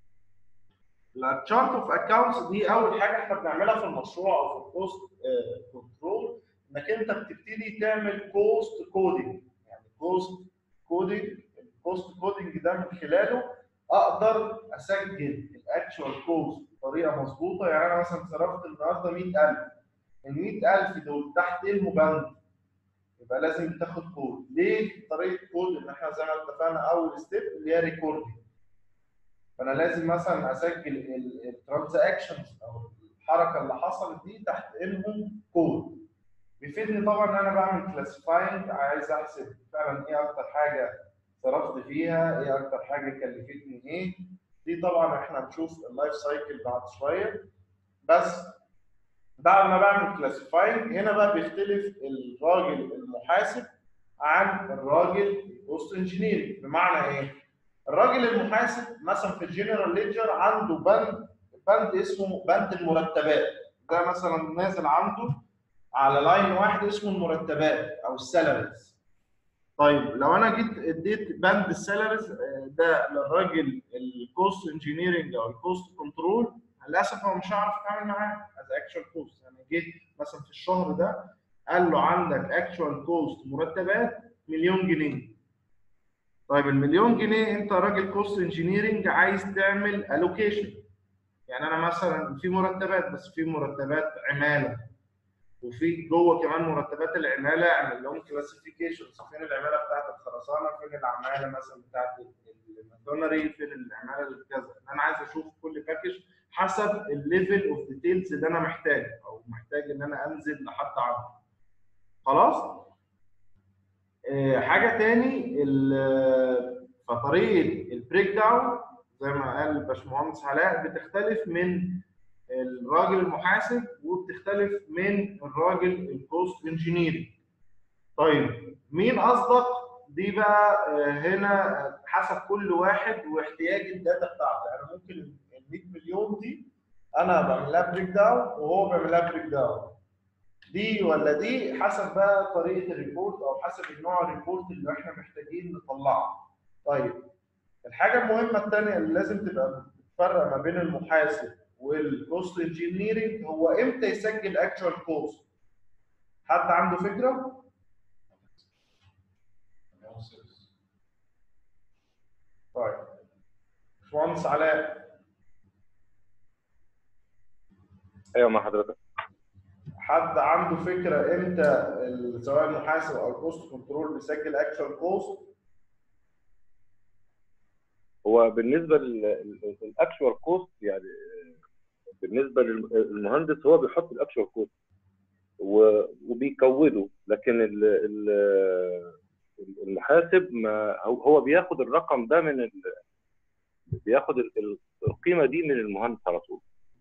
التشارت اوف اكاونتس دي اول حاجه احنا بنعملها في المشروع او في الكوست كنترول انك انت بتبتدي تعمل كوست كودنج يعني كوست كودنج الكوست كودنج ده من خلاله اقدر اسجل الاكشوال كوست بطريقه مظبوطه يعني انا مثلا صرفت النهارده 100000 ال 100000 دول تحت المبند يبقى لازم تاخد كود ليه طريقه كود ان احنا زي ما اتفقنا اول ستيب اللي هي ريكوردنج فانا لازم مثلا اسجل الترانزاكشنز او الحركه اللي حصلت دي تحت انهم كود بيفيدني طبعا ان انا بعمل كلاسيفاينج عايز احسب فعلا ايه اكتر حاجه صرفت فيها ايه اكتر حاجه كلفتني ايه دي طبعا احنا هنشوف اللايف سايكل بعد شويه بس بعد ما بعمل كلاسيفاينج هنا بقى بيختلف الراجل المحاسب عن الراجل البوست انجينيرنج بمعنى ايه؟ الراجل المحاسب مثلا في الجنرال ليدجر عنده بند بند اسمه بند المرتبات ده مثلا نازل عنده على لاين واحد اسمه المرتبات او السالاريز طيب لو انا جيت اديت بند السالاريز ده للراجل الكوست انجينيرنج او الكوست كنترول للاسف هو مش هيعرف يتعامل معاه از اكشوال كوست يعني جيت مثلا في الشهر ده قال له عندك اكشوال كوست مرتبات مليون جنيه طيب المليون جنيه انت راجل كوست انجينيرنج عايز تعمل الوكيشن يعني انا مثلا في مرتبات بس في مرتبات عماله وفي جوه كمان مرتبات العماله اعمل لهم كلاسيفيكيشنز فين العماله بتاعت الخرسانه فين العماله مثلا بتاعت الماكونري فين العماله اللي كذا انا عايز اشوف كل باكج حسب الليفل اوف ديتيلز اللي انا محتاجه او محتاج ان انا انزل لحد عنده خلاص آه، حاجه تاني ال- فطريقه البريك داون زي ما قال الباشمهندس علاء بتختلف من الراجل المحاسب وبتختلف من الراجل الكوست انجينيرنج طيب مين اصدق دي بقى آه، هنا حسب كل واحد واحتياج الداتا بتاعته يعني ممكن ال 100 مليون دي انا بعمل لها بريك داون وهو بيعمل لها بريك داون دي ولا دي حسب بقى طريقه الريبورت او حسب النوع الريبورت اللي احنا محتاجين نطلعه طيب الحاجه المهمه الثانيه اللي لازم تبقى بتفرق ما بين المحاسب والكوست انجينيرنج هو امتى يسجل اكشوال كوست حد عنده فكره طيب باشمهندس علاء ايوه مع حضرتك حد عنده فكره امتى ال- سواء المحاسب او الكوست كنترول بيسجل اكشوال كوست هو بالنسبه للاكشوال كوست يعني بالنسبه للمهندس هو بيحط الاكشوال كود وبيكوده لكن ال- ال- المحاسب ما هو هو بياخد الرقم ده من ال... بياخد ال- ال- القيمه دي من المهندس على طول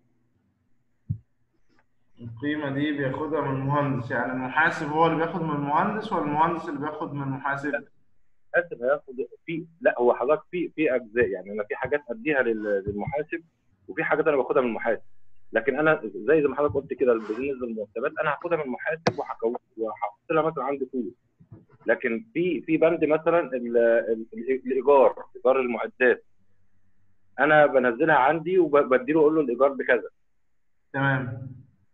القيمة دي بياخدها من المهندس يعني المحاسب هو اللي بياخد من المهندس ولا المهندس اللي بياخد من المحاسب؟ المحاسب هياخد في لا هو حضرتك في في اجزاء يعني انا في حاجات اديها لل- للمحاسب وفي حاجات انا باخدها من المحاسب لكن انا زي زي ما حضرتك قلت كده بالنسبه للمرتبات انا هاخدها من المحاسب وهكون- وهحط لها مثلا عندي طول لكن في في بند مثلا ال- ال- الايجار ايجار المعدات انا بنزلها عندي وبديله اقول له الايجار بكذا تمام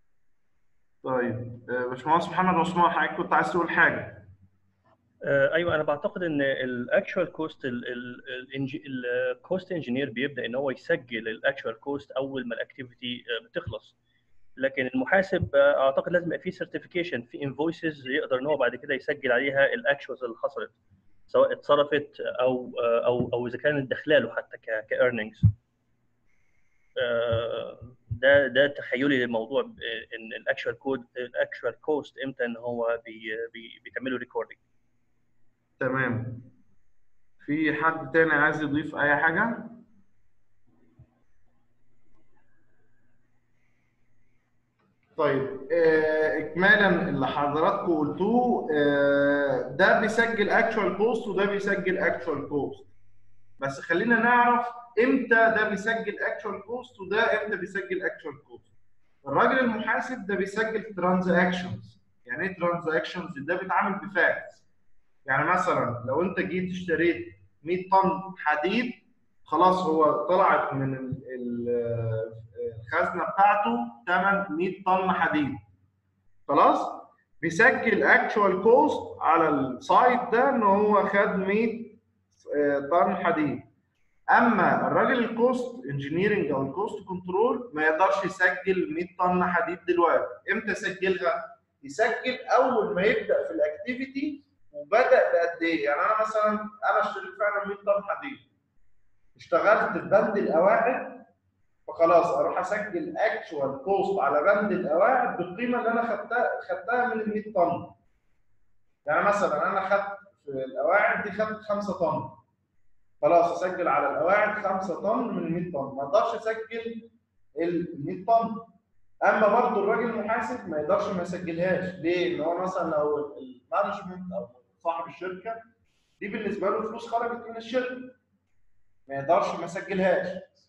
طيب آه، باشمهندس محمد عثمان حضرتك كنت عايز تقول حاجة آه، ايوه انا بعتقد ان الاكشوال كوست الكوست انجينير بيبدا ان هو يسجل الاكشوال كوست اول ما الاكتيفيتي بتخلص لكن المحاسب آه، اعتقد لازم يبقى فيه سيرتيفيكيشن في انفويسز يقدر ان هو بعد كده يسجل عليها الاكشوالز اللي حصلت سواء اتصرفت او آه، او او اذا كانت داخله له حتى كايرنينجز ده ده تخيلي للموضوع ب- ان الاكشوال كود الاكشوال كوست امتى ان هو بي بي بيتعمل له ريكوردنج تمام في حد تاني عايز يضيف أي حاجة؟ طيب آه، إكمالا اللي حضراتكم قلتوه آه، ده بيسجل اكشوال كوست وده بيسجل اكشوال كوست بس خلينا نعرف امتى ده بيسجل اكشوال كوست وده امتى بيسجل اكشوال كوست الراجل المحاسب ده بيسجل ترانزاكشنز يعني ايه ترانزاكشنز ده بيتعامل بفاكتس يعني مثلا لو انت جيت اشتريت 100 طن حديد خلاص هو طلعت من ال- ال- الخزنه بتاعته ثمن 100 طن حديد خلاص بيسجل اكشوال كوست على السايت ده ان هو خد 100 طن حديد اما الراجل الكوست انجينيرنج او الكوست كنترول ما يقدرش يسجل 100 طن حديد دلوقتي امتى يسجلها يسجل اول ما يبدا في الاكتيفيتي وبدا بقد ايه يعني انا مثلا انا اشتريت فعلا 100 طن حديد اشتغلت في بند القواعد فخلاص اروح اسجل اكشوال كوست على بند القواعد بالقيمه اللي انا خدتها خدتها من ال 100 طن يعني مثلا انا خدت في القواعد دي خدت 5 طن خلاص اسجل على القواعد 5 طن من 100 طن ما اقدرش اسجل ال 100 طن اما برضه الراجل المحاسب ما يقدرش ما يسجلهاش ليه؟ ان هو مثلا لو المانجمنت او صاحب الشركه دي بالنسبه له فلوس خرجت من الشركه ما يقدرش ما يسجلهاش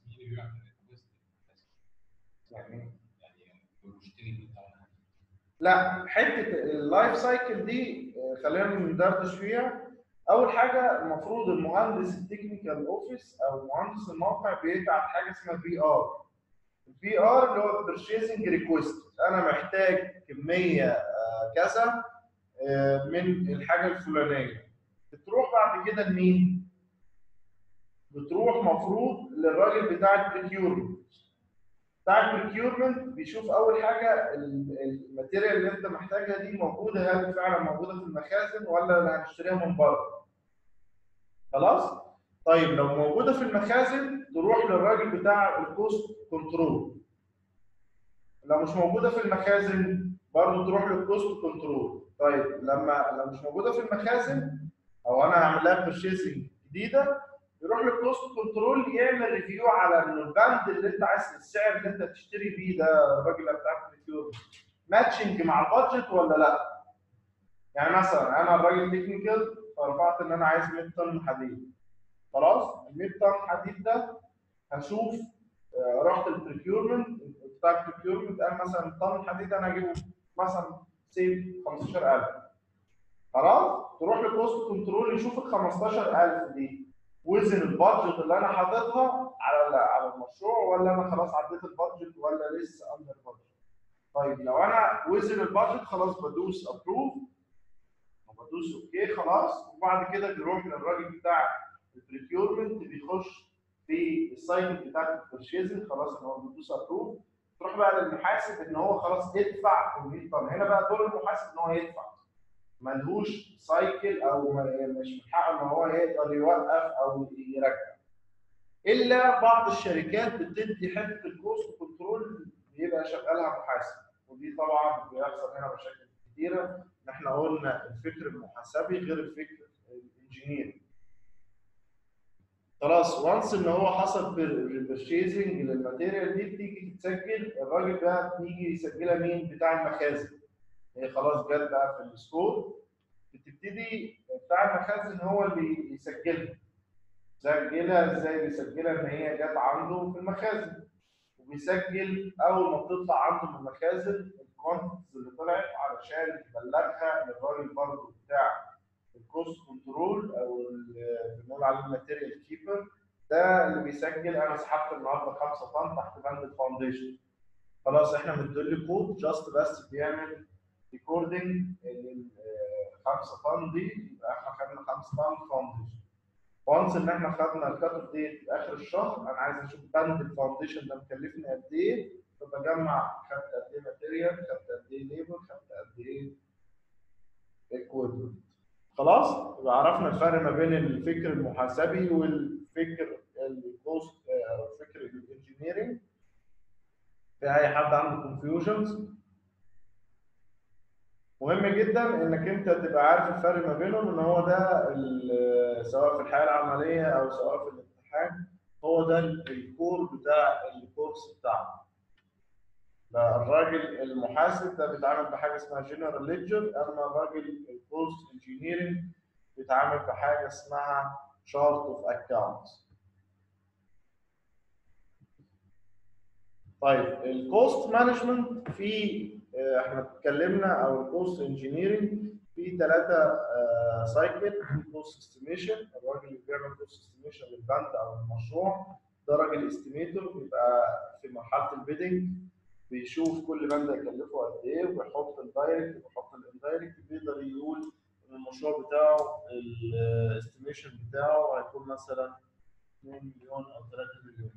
يعني المشتري بتاعنا لا حته اللايف سايكل دي آه، خلينا ندردش فيها اول حاجه المفروض المهندس التكنيكال اوفيس او مهندس الموقع بيبعت حاجه اسمها في ار الفي ار اللي هو بيرشيزنج ريكويست انا محتاج كميه آه، كذا آه، من الحاجه الفلانيه بتروح بعد كده لمين؟ بتروح مفروض للراجل بتاع البريكيورمنت بتاع البريكيورمنت بيشوف اول حاجه ال- الماتيريال اللي انت محتاجها دي موجوده هل فعلا موجوده في المخازن ولا اللي هنشتريها من بره خلاص طيب لو موجوده في المخازن تروح للراجل بتاع الكوست كنترول لو مش موجوده في المخازن برضه تروح للكوست كنترول طيب لما لو مش موجوده في المخازن او انا هعمل لها بيرشيسنج جديده يروح للكوست كنترول يعمل ريفيو على ان البند اللي انت عايز السعر اللي انت تشتري بيه ده الراجل بتاع الريفيو ماتشنج مع البادجت ولا لا يعني مثلا انا الراجل تكنيكال فرفعت ان انا عايز 100 طن حديد خلاص ال 100 طن حديد ده هشوف آه، رحت البريكيورمنت بتاع البريكيورمنت قال مثلا طن حديد انا هجيبه مثلا سيف 15000 خلاص تروح للكوست كنترول يشوف ال 15000 دي وزن البادجت اللي انا حاططها على على المشروع ولا انا خلاص عديت البادجت ولا لسه اندر بادجت طيب لو انا وزن البادجت خلاص بدوس ابروف بدوس اوكي خلاص وبعد كده بيروح للراجل بتاع البريكيورمنت بيخش في السايكل بتاعت البرشيزنج خلاص ان هو بيدوس ابروف تروح بقى للمحاسب ان هو خلاص ادفع ال 100 طن هنا بقى دور المحاسب ان هو يدفع ملهوش سايكل او ما- مش من حقه ان هو يقدر يوقف او يرجع الا بعض الشركات بتدي حته الكوست كنترول بيبقى شغالها محاسب ودي طبعا بيحصل هنا مشاكل كتيره ان احنا قلنا الفكر المحاسبي غير الفكر الانجينيري خلاص وانس ان هو حصل برشيزنج للماتيريال دي بتيجي تتسجل الراجل ده بيجي يسجلها مين بتاع المخازن هي خلاص جت بقى في الستور بتبتدي بتاع المخازن هو اللي يسجلها سجلها ازاي بيسجلها ان هي جت عنده في المخازن وبيسجل اول ما بتطلع عنده من المخازن الكوانتيتيز اللي طلعت علشان يبلغها للراجل برضه بتاع الكوست كنترول او اللي بنقول عليه الماتيريال كيبر ده اللي بيسجل انا سحبت النهارده 5 طن تحت بند الفاونديشن خلاص احنا بندل كود جاست بس بيعمل ريكوردنج لل 5 طن دي يبقى احنا خدنا 5 طن فاونديشن وانس ان احنا خدنا الكات اوف ديت في اخر الشهر انا عايز اشوف بند الفاونديشن ده مكلفني قد ايه فبجمع خدت قد ايه ماتيريال خدت قد ايه ليبر خدت قد ايه اكويبمنت خلاص يبقى عرفنا الفرق ما بين الفكر المحاسبي والفكر الكوست او الفكر الانجينيرنج في اي حد عنده كونفيوجنز مهم جدا انك انت تبقى عارف الفرق ما بينهم ان هو ده ال- سواء في الحياه العمليه او سواء في الامتحان هو ده الكور بتاع الكورس بتاعنا الراجل المحاسب ده بيتعامل بحاجه اسمها جنرال ليدجر اما الراجل الكوست انجينيرنج بيتعامل بحاجه اسمها شارت اوف اكاونتس طيب الكوست مانجمنت في آه، احنا اتكلمنا او الكوست انجينيرنج في ثلاثه سايكل في كوست استيميشن الراجل اللي بيعمل كوست استيميشن للبند او المشروع ده راجل استيميتور بيبقى في مرحله البيدنج بيشوف كل بند هيكلفه قد ايه وبيحط الدايركت وبيحط الاندايركت بيقدر يقول ان المشروع بتاعه الاستيميشن بتاعه هيكون مثلا 2 مليون او 3 مليون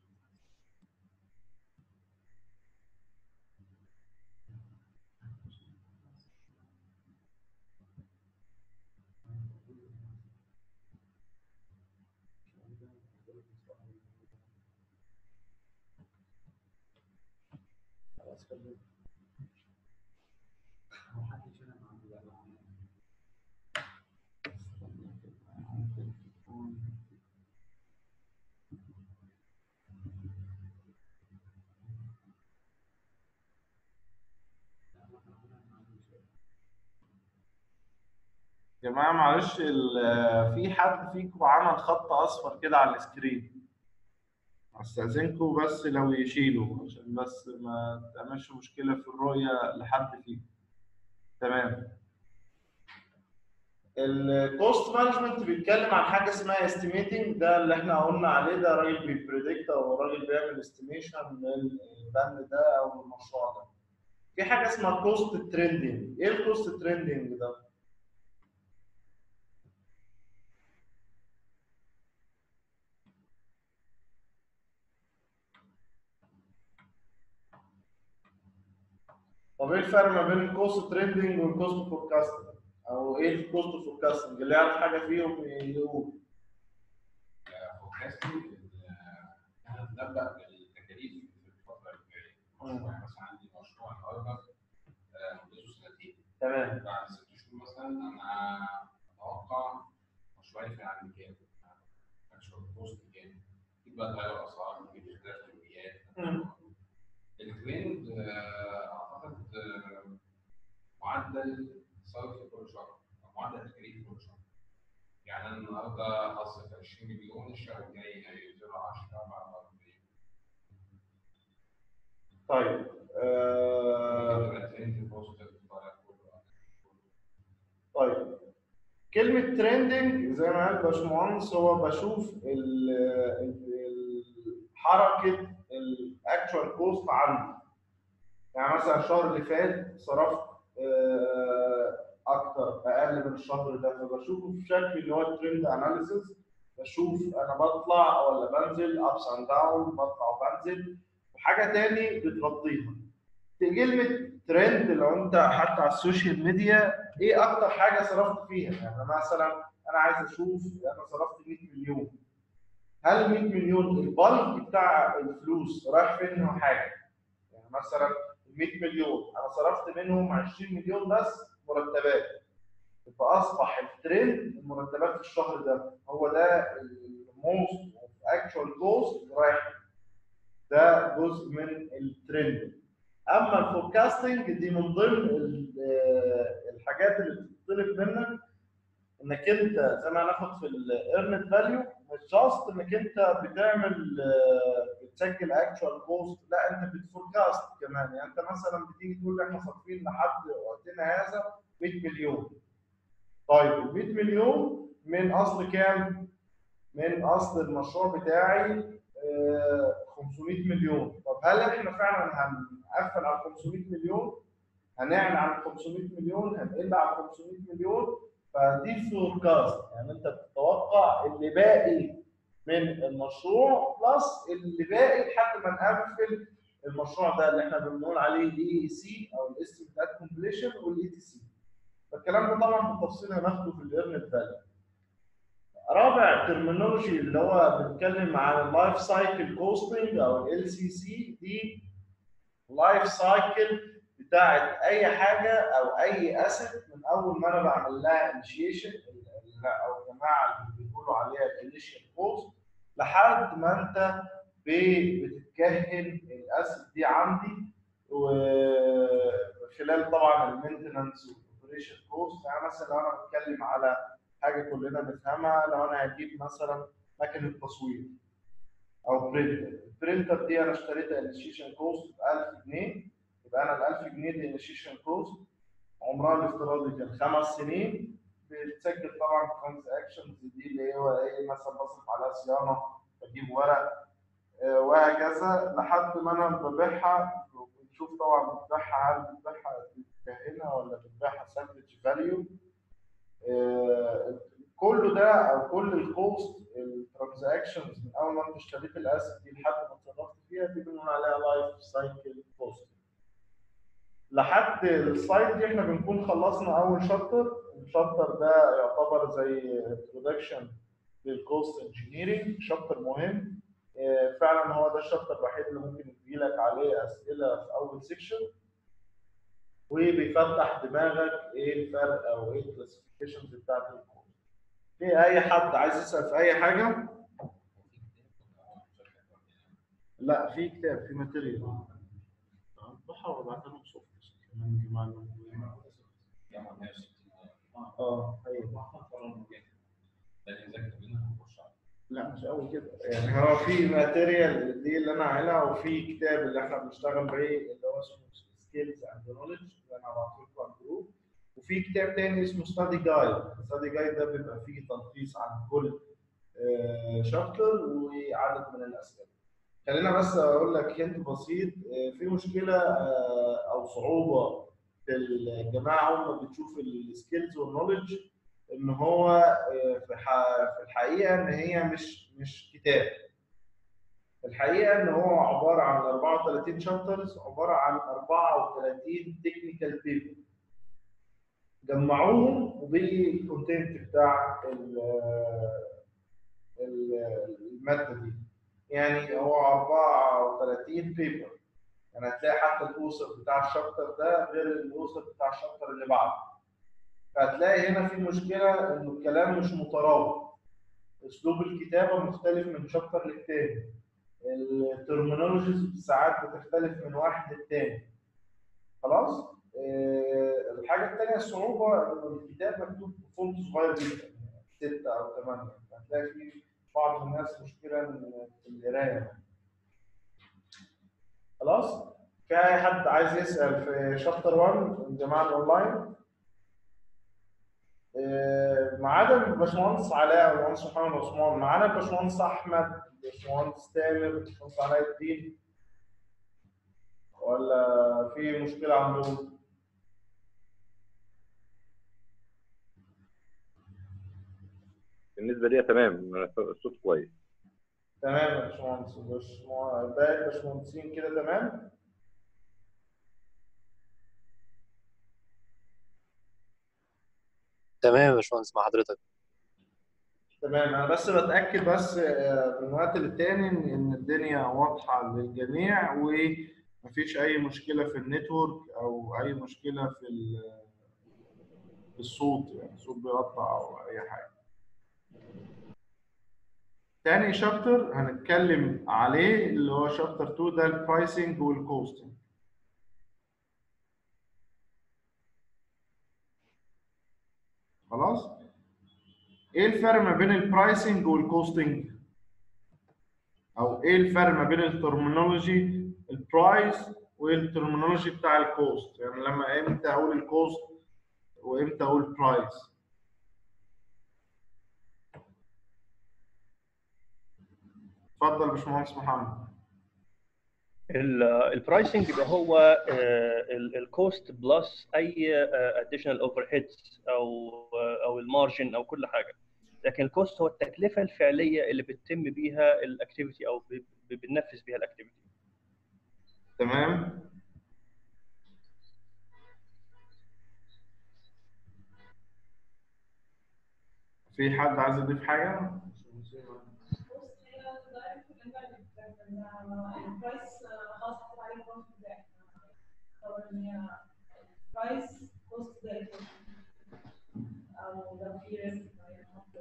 خلاص خلينا. يا جماعة معلش ال- في حد فيكم عمل خط أصفر كده على السكرين استأذنكم بس لو يشيلوا عشان بس ما تعملش مشكلة في الرؤية لحد فيكم تمام الكوست مانجمنت بيتكلم عن حاجه اسمها استيميتنج ده اللي احنا قلنا عليه ده راجل بيبريدكت او راجل بيعمل استيميشن للبند ده او المشروع ده في حاجه اسمها كوست تريندنج ايه الكوست تريندنج ده طب ايه الفرق ما بين الكوست تريندنج والكوست فوركاستنج او ايه الكوست فوركاستنج اللي يعرف حاجه فيهم يقول فوركاستنج انا بنبأ بالتكاليف في الفتره الجايه يعني مثلا عندي مشروع النهارده آه، مدته سنتين تمام بعد ست شهور مثلا انا اتوقع مشروعي في عند كام؟ اكشوال كوست كام؟ اكيد بقى تغير اسعار ممكن اختلاف كميات مم. الترند آه، اعتقد آه، معدل صرف كل شهر او معدل تكاليف كل شهر يعني انا النهارده هصرف 20 مليون الشهر الجاي هينزلوا 10 بعد 40 طيب آه يبقى الترند بوزيتيف طالع كله طيب كلمة ترندنج زي ما قال باشمهندس هو بشوف ال ال- حركة الاكشوال كوست عندي يعني مثلا الشهر اللي فات صرفت آه، اكتر اقل من الشهر ده فبشوفه في شكل اللي هو الترند اناليسيس بشوف انا بطلع ولا بنزل ابس اند داون بطلع وبنزل وحاجه تاني بتغطيها كلمه ترند لو انت حتى على السوشيال ميديا ايه اكتر حاجه صرفت فيها يعني مثلا انا عايز اشوف انا صرفت 100 مليون هل 100 مليون البلك بتاع الفلوس رايح فين منهم حاجه يعني مثلا 100 مليون انا صرفت منهم 20 مليون بس مرتبات يبقى اصبح الترند المرتبات في الشهر ده هو ده الموست اكشوال كوست رايح ده جزء من الترند اما الفوركاستنج دي من ضمن ال- آه، الحاجات اللي بتطلب منك انك انت زي ما هناخد في الايرنت فاليو مش جاست انك انت بتعمل آه، بتسجل اكشوال كوست لا انت بتفوركاست كمان يعني انت مثلا بتيجي تقول لي احنا صارفين لحد وقتنا هذا 100 مليون طيب ال 100 مليون من اصل كام؟ من اصل المشروع بتاعي آه، 500 مليون طب هل احنا فعلا هنقفل على 500 مليون هنعلى عن 500 مليون هنقل على 500 مليون فدي فوركاست يعني انت بتتوقع اللي باقي من المشروع بلس اللي باقي لحد ما نقفل المشروع ده اللي احنا بنقول عليه الاي اي سي او الاستيميت ات كومبليشن والاي تي سي فالكلام ده طبعا بالتفصيل هناخده في الايرنت فاليو رابع ترمينولوجي اللي هو بنتكلم عن اللايف سايكل كوستنج او ال سي سي دي لايف سايكل بتاعت اي حاجه او اي اسيت من اول ما انا بعمل لها انيشيشن او الجماعه اللي بيقولوا عليها الانيشال كوست لحد ما انت ب- بتتكهن الاسيت دي عندي وخلال طبعا المينتننس والاوبريشن كوست يعني مثلا لو انا بتكلم على حاجه كلنا نفهمها لو انا هجيب مثلا مكنه تصوير او برينتر البرينتر دي انا اشتريتها انيشيشن كوست ب 1000 جنيه يبقى انا ال 1000 جنيه دي انيشيشن كوست عمرها الافتراضي كان خمس سنين بتسجل طبعا ترانزاكشنز دي اللي هو ايه مثلا بصرف عليها صيانه بجيب ورق آه، وهكذا لحد ما انا ببيعها بنشوف طبعا بتبيعها هل بتبيعها بتكهنها ولا بتبيعها سالفج فاليو كله ده او كل الكوست الترانزاكشنز من اول ما انت اشتريت الاسيت دي لحد ما اتصرفت فيها دي بنقول عليها لايف سايكل كوست لحد السلايد دي احنا بنكون خلصنا اول شابتر الشابتر ده يعتبر زي انترودكشن للكوست انجينيرنج شابتر مهم آه، فعلا هو ده الشابتر الوحيد اللي ممكن يجيلك عليه اسئله في اول سيكشن وبيفتح دماغك ايه الفرق او ايه الكلاسيفيكيشنز بتاعت الكود في اي حد عايز يسال في اي حاجه لا في كتاب في ماتيريال بحاول ابعتها لهم صوت كمان يا جماعه جامعة 160 اه ايوه ده اللي ذاكر منها هنخش على لا مش قوي كده يعني هو في ماتيريال دي اللي انا عاملها وفي كتاب اللي احنا بنشتغل بيه اللي هو اسمه سكيلز اند نولج اللي انا هبعته لكم على الجروب وفي كتاب تاني اسمه ستادي جايد ستادي جايد ده بيبقى فيه تلخيص عن كل شابتر وعدد من الاسئله خلينا بس اقول لك هنت بسيط آه، في مشكله آه، او صعوبه في الجماعه هم بتشوف السكيلز والنولج ان هو آه، في ح- في الحقيقه ان هي مش مش كتاب الحقيقه ان هو عباره عن 34 شابترز عباره عن 34 تكنيكال بيبر جمعوهم وبالكونتنت بتاع ال- ال- الماده دي يعني هو 34 بيبر يعني هتلاقي حتى الاوسر بتاع الشابتر ده غير الاوسر بتاع الشابتر اللي بعده فهتلاقي هنا في مشكله انه الكلام مش مترابط اسلوب الكتابه مختلف من شابتر للتاني الترمينولوجيز ساعات بتختلف من واحد للتاني خلاص آه، الحاجه الثانيه الصعوبه انه الكتاب مكتوب بفونت صغير جدا ستة او ثمانية هتلاقي في بعض الناس مشكله في القرايه خلاص في اي حد عايز يسال في شابتر 1 الجماعه الاونلاين آه، ما عدا الباشمهندس علاء والباشمهندس محمد عثمان معانا الباشمهندس احمد الباشمهندس تامر الباشمهندس علاء الدين ولا في مشكله عندهم؟ بالنسبه لي تمام الصوت كويس تمام يا باشمهندس باشمهندس- باقي الباشمهندسين كده تمام؟ تمام يا باشمهندس مع حضرتك تمام انا بس بتاكد بس آه، من وقت للتاني ان إن الدنيا واضحه للجميع ومفيش اي مشكله في النتورك او اي مشكله في ال- في الصوت يعني الصوت بيقطع او اي حاجه تاني شابتر هنتكلم عليه اللي هو شابتر 2 ده البرايسنج والكوستنج خلاص ايه الفرق ما بين البرايسنج والكوستنج او ايه الفرق ما بين الترمينولوجي البرايس والترمينولوجي بتاع الكوست يعني لما امتى اقول الكوست وامتى اقول برايس اتفضل يا باشمهندس محمد البرايسنج يبقى هو الكوست بلس اي اديشنال اوفر هيدز او آه، او المارجن او كل حاجه لكن الكوست هو التكلفه الفعليه اللي بتتم بيها الاكتيفيتي او ب- ب- بننفذ بيها الاكتيفيتي تمام في حد عايز يضيف حاجه بص هي دايركت والاندايركت البرايس خلاص حطيت عليه الكوست بتاعي طبعا ان هي برايس كوست زائد او لو في ريسك هنحط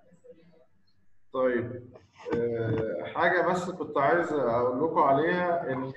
طيب آه، حاجة بس كنت عايز أقول لكم عليها إنه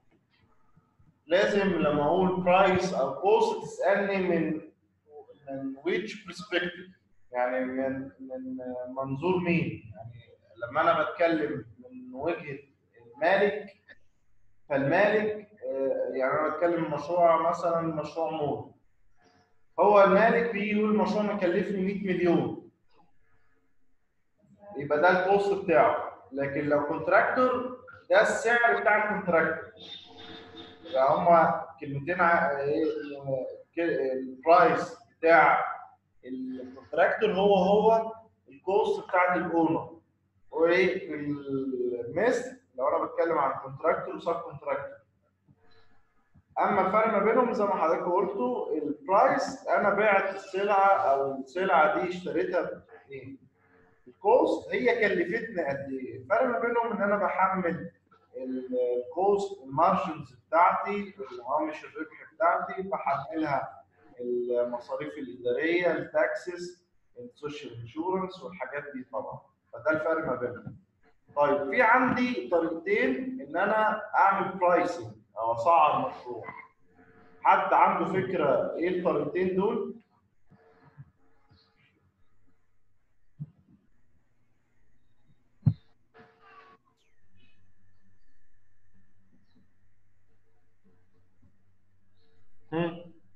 لازم لما أقول برايس أو كوست تسألني من من which perspective يعني من من منظور مين يعني لما أنا بتكلم من وجهة المالك فالمالك آه، يعني أنا بتكلم مشروع مثلا مشروع مول هو المالك بيجي يقول المشروع مكلفني 100 مليون يبقى ده الكوست بتاعه لكن لو كونتراكتور ده السعر بتاع الكونتراكتور يبقى هما كلمتين ع- ايه ك- البرايس بتاع الكونتراكتور هو هو الكوست بتاعت الاونر وايه في المثل لو انا بتكلم عن كونتراكتور وسب كونتراكتور اما الفرق ما بينهم زي ما حضرتك قلتوا البرايس انا بعت السلعه او السلعه دي اشتريتها بايه الكوست هي كلفتني قد ايه الفرق ما بينهم ان انا بحمل الكوست المارجنز بتاعتي الهوامش الربح بتاعتي بحملها المصاريف الاداريه التاكسس السوشيال انشورنس والحاجات دي طبعا فده الفرق ما بينهم طيب في عندي طريقتين ان انا اعمل برايسنج او اسعر مشروع حد عنده فكره ايه الطريقتين دول هم.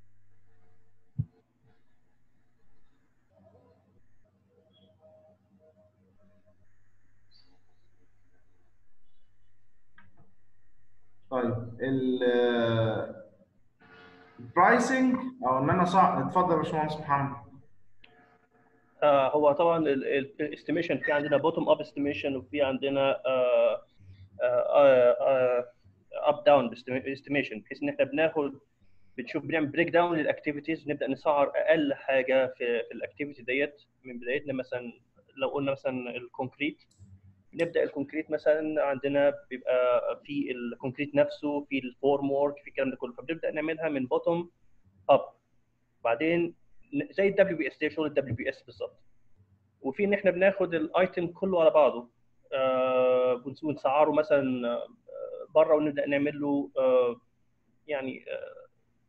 طيب ال البرايسنج او ان انا صح اتفضل يا باشمهندس محمد آه، هو طبعا الاستيميشن في عندنا بوتوم اب استيميشن وفي عندنا اب داون استيميشن بحيث ان احنا بناخد بنشوف بنعمل بريك داون للاكتيفيتيز نبدا نسعر اقل حاجه في, في الاكتيفيتي ديت من بدايتنا مثلا لو قلنا مثلا الكونكريت نبدا الكونكريت مثلا عندنا بيبقى في الكونكريت نفسه في الفورم وورك في الكلام ده كله فبنبدا نعملها من بوتوم اب بعدين زي الدبليو بي اس شغل الدبليو بي اس بالظبط وفي ان احنا بناخد الايتم كله على بعضه آه ونسعره مثلا آه، بره ونبدا نعمل له آه يعني آه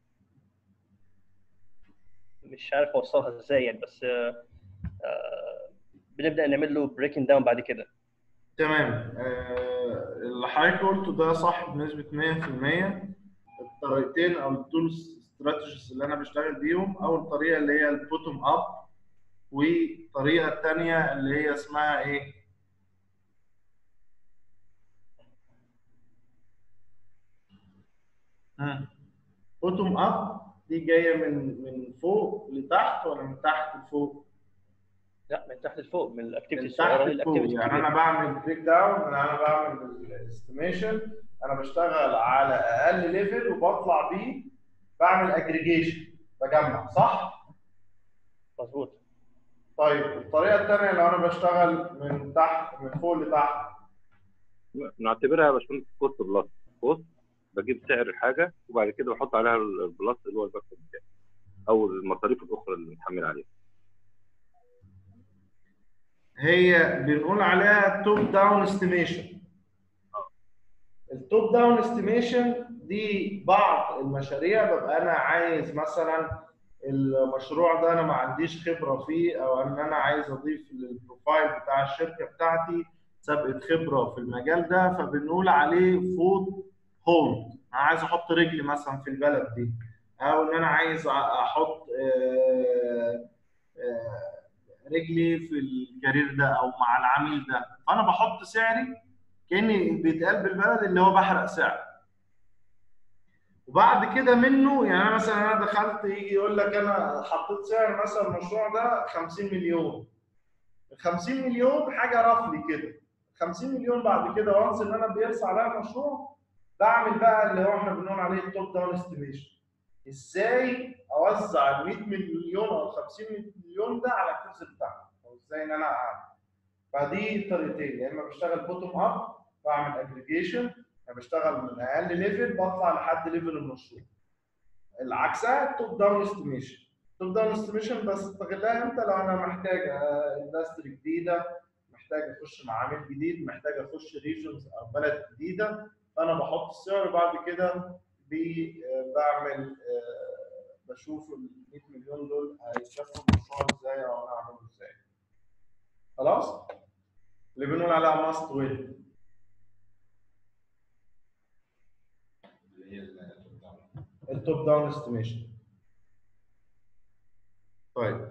مش عارف اوصلها ازاي يعني بس آه آه بنبدا نعمل له بريكنج داون بعد كده تمام آه، اللي حضرتك قلته ده صح بنسبة 100% الطريقتين او التولز استراتيجيز اللي انا بشتغل بيهم اول طريقة اللي هي البوتوم اب والطريقة الثانية اللي هي اسمها ايه؟ بوتوم اب دي جاية من من فوق لتحت ولا من تحت لفوق؟ لا من تحت لفوق من الاكتيفيتي من الصغيره تحت للاكتيفيتي لفوق يعني انا بعمل بريك داون انا انا بعمل الاستيميشن انا بشتغل على اقل ليفل وبطلع بيه بعمل اجريجيشن بجمع صح؟ مظبوط طيب الطريقه الثانيه لو انا بشتغل من تحت من فوق لتحت نعتبرها يا باشمهندس كوست بلس كوست بجيب سعر الحاجه وبعد كده بحط عليها البلس اللي هو المكسب بتاعي او المصاريف الاخرى اللي متحمل عليها هي بنقول عليها توب داون استيميشن التوب داون استيميشن دي بعض المشاريع ببقى انا عايز مثلا المشروع ده انا ما عنديش خبره فيه او ان انا عايز اضيف للبروفايل بتاع الشركه بتاعتي سابقه خبره في المجال ده فبنقول عليه فوت هولد انا عايز احط رجلي مثلا في البلد دي او ان انا عايز احط آه، آه، رجلي في الكارير ده او مع العميل ده فانا بحط سعري كاني بيتقال بالبلد اللي هو بحرق سعر وبعد كده منه يعني انا مثلا انا دخلت يجي يقول لك انا حطيت سعر مثلا المشروع ده 50 مليون ال 50 مليون حاجه رفلي كده 50 مليون بعد كده وانس ان انا بيرسى عليا المشروع بعمل بقى اللي هو احنا بنقول عليه التوب داون استيميشن ازاي اوزع ال 100 مليون او 50 مليون ده على الكورس بتاعي او ازاي ان انا اعمل فدي طريقتين يا اما بشتغل بوتوم اب بعمل اجريجيشن انا بشتغل من اقل ليفل بطلع لحد ليفل المشروع العكسها التوب داون استيميشن التوب داون استيميشن بس استغلها امتى لو انا محتاج اندستري جديده محتاج اخش مع عميل جديد محتاج اخش ريجنز او بلد جديده فانا بحط السعر وبعد كده بي- آه، بعمل آه، بشوف ال 100 مليون دول هيتشافوا المشروع ازاي او انا اعمله ازاي خلاص اللي بنقول عليها ماست وين اللي هي التوب داون التوب داون استيميشن طيب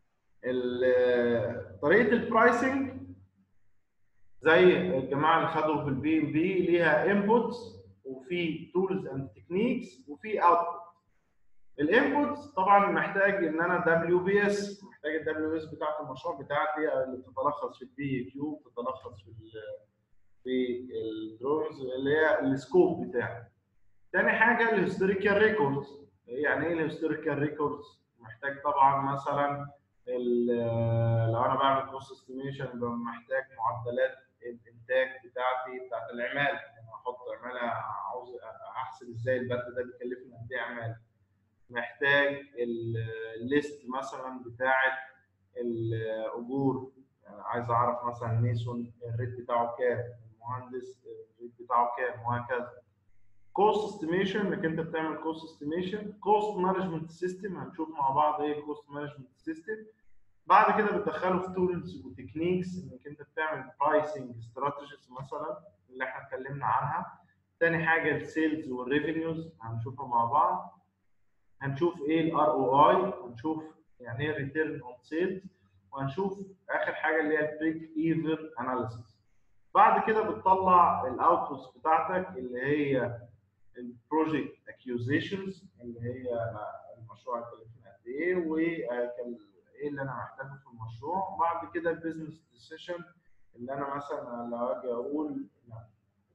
ال- طريقه البرايسنج زي الجماعه اللي خدوا في البي ام بي ليها انبوتس وفي تولز اند تكنيكس وفي اوتبوت الانبوتس طبعا محتاج ان انا دبليو بي اس محتاج الدبليو اس بتاعت المشروع بتاعتي اللي بتتلخص في البي كيو بتتلخص في ال في الدرونز اللي هي السكوب بتاعي تاني حاجه الهيستوريكال ريكوردز يعني ايه الهيستوريكال ريكوردز محتاج طبعا مثلا ال- لو انا بعمل كوست استيميشن ببقى محتاج معدلات الانتاج بتاعتي بتاعت العماله يعني احط عماله عاوز احسب ازاي البند ده بيكلفني قد ايه عماله محتاج ال- الليست مثلا بتاعت الاجور يعني عايز اعرف مثلا ميسون الريت بتاعه كام المهندس الريت بتاعه كام وهكذا كوست استيميشن انك انت بتعمل كوست استيميشن كوست مانجمنت سيستم هنشوف مع بعض ايه كوست مانجمنت سيستم بعد كده بتدخله في تولز وتكنيكس انك انت بتعمل برايسنج استراتيجيز مثلا اللي احنا اتكلمنا عنها تاني حاجه السيلز والريفينيوز هنشوفها مع بعض هنشوف ايه الار او اي هنشوف يعني ايه الريتيرن اون سيلز وهنشوف اخر حاجه اللي هي البريك ايفن اناليسيس بعد كده بتطلع الاوتبوتس بتاعتك اللي هي البروجكت اكيوزيشنز اللي هي المشروع كلفنا قد ايه وكان ايه اللي انا محتاجه في المشروع بعد كده البيزنس ديسيشن اللي انا مثلا لو اجي اقول لا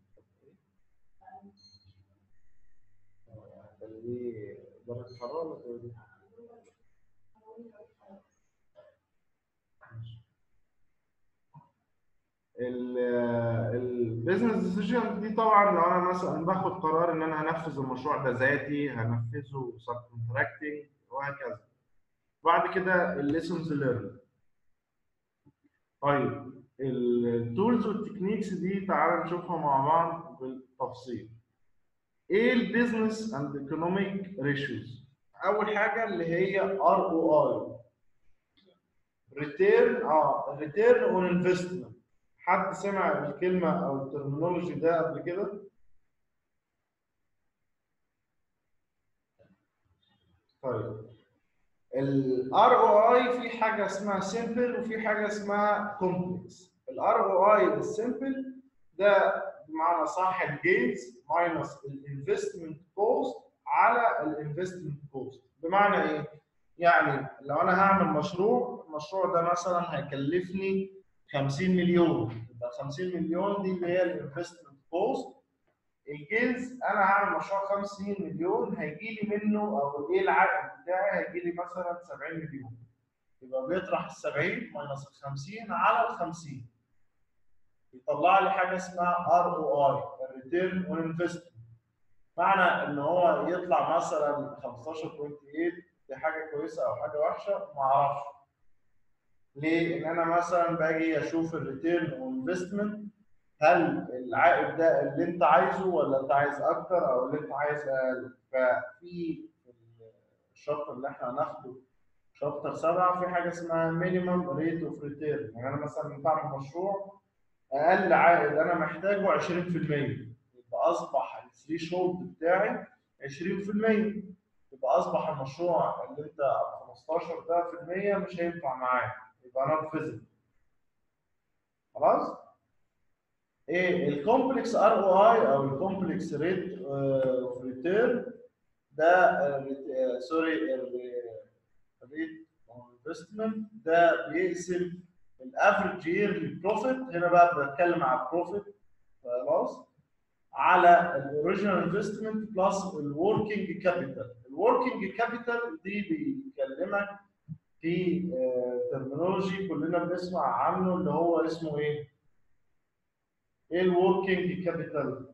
خليه درجه حراره ولا تقول البيزنس ديسيجن دي طبعا لو انا مثلا باخد قرار ان انا هنفذ المشروع ده ذاتي هنفذه سب كونتراكتنج وهكذا بعد كده الليسونز ليرن طيب التولز والتكنيكس دي تعالى نشوفها مع بعض بالتفصيل ايه البيزنس اند ايكونوميك ريشيوز اول حاجه اللي هي ار او اي ريتيرن اه ريتيرن اون انفستمنت حد سمع الكلمه او الترمينولوجي ده قبل كده طيب الار او اي في حاجه اسمها سمبل وفي حاجه اسمها كومبلكس الار او اي السمبل ده بمعنى صح الجينز ماينس الانفستمنت كوست على الانفستمنت كوست بمعنى ايه؟ يعني لو انا هعمل مشروع المشروع ده مثلا هيكلفني 50 مليون يبقى 50 مليون دي اللي هي الانفستمنت كوست الجينز انا هعمل مشروع 50 مليون هيجي لي منه او ايه العائد بتاعي هيجي لي مثلا 70 مليون يبقى بيطرح ال 70 ماينس ال 50 على ال 50 يطلع لي حاجه اسمها ار او اي الريتيرن اون انفستمنت معنى ان هو يطلع مثلا 15.8 دي حاجه كويسه او حاجه وحشه ما اعرفش ليه؟ ان انا مثلا باجي اشوف الريتيرن اون انفستمنت هل العائد ده اللي انت عايزه ولا انت عايز اكتر او اللي انت عايز اقل ففي الشابتر اللي احنا هناخده شابتر 7 في حاجه اسمها مينيمم ريت اوف ريتيرن يعني انا مثلا بعمل مشروع اقل عائد انا محتاجه 20% يبقى اصبح الثريشولد بتاعي 20% يبقى اصبح المشروع اللي انت 15 ده في المية مش هينفع معاك يبقى نوت فيزيبل خلاص ايه الكومبلكس ار او اي او الكومبلكس ريت اوف ريتيرن ده سوري الريت انفستمنت ده بيقسم الافريج ييرلي بروفيت هنا بقى بتكلم على البروفيت خلاص على الاوريجينال انفستمنت بلس الوركينج كابيتال الوركينج كابيتال دي بيكلمك في ترمينولوجي كلنا بنسمع عنه اللي هو اسمه ايه؟ ايه الوركينج كابيتال؟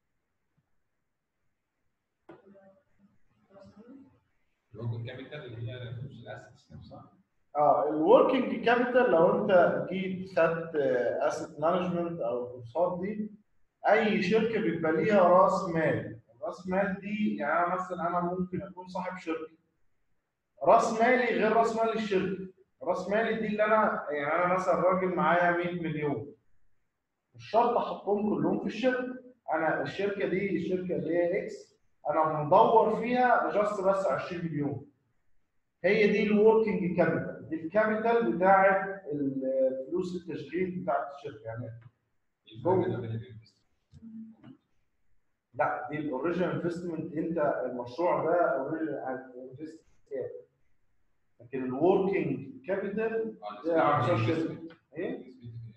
الوركينج كابيتال اللي هي فلوس الاسيتس نفسها اه الوركينج كابيتال لو انت جيت خدت اسيت مانجمنت او الكورسات دي اي شركه بيبقى ليها راس مال راس مال دي يعني انا مثلا انا ممكن اكون صاحب شركه راس مالي غير راس مال الشركه راس مالي دي اللي انا يعني انا مثلا راجل معايا 100 مليون مش شرط احطهم كلهم في الشركه انا الشركه دي الشركه اللي هي اكس انا مدور فيها جاست بس 20 مليون هي دي الوركينج كابيتال دي الكابيتال بتاعت الفلوس التشغيل بتاعت الشركه يعني الفرق ده بين الانفستمنت لا دي الاوريجينال انفستمنت انت المشروع ده اوريجينال انفست لكن الوركينج كابيتال ده عشان شركه ايه؟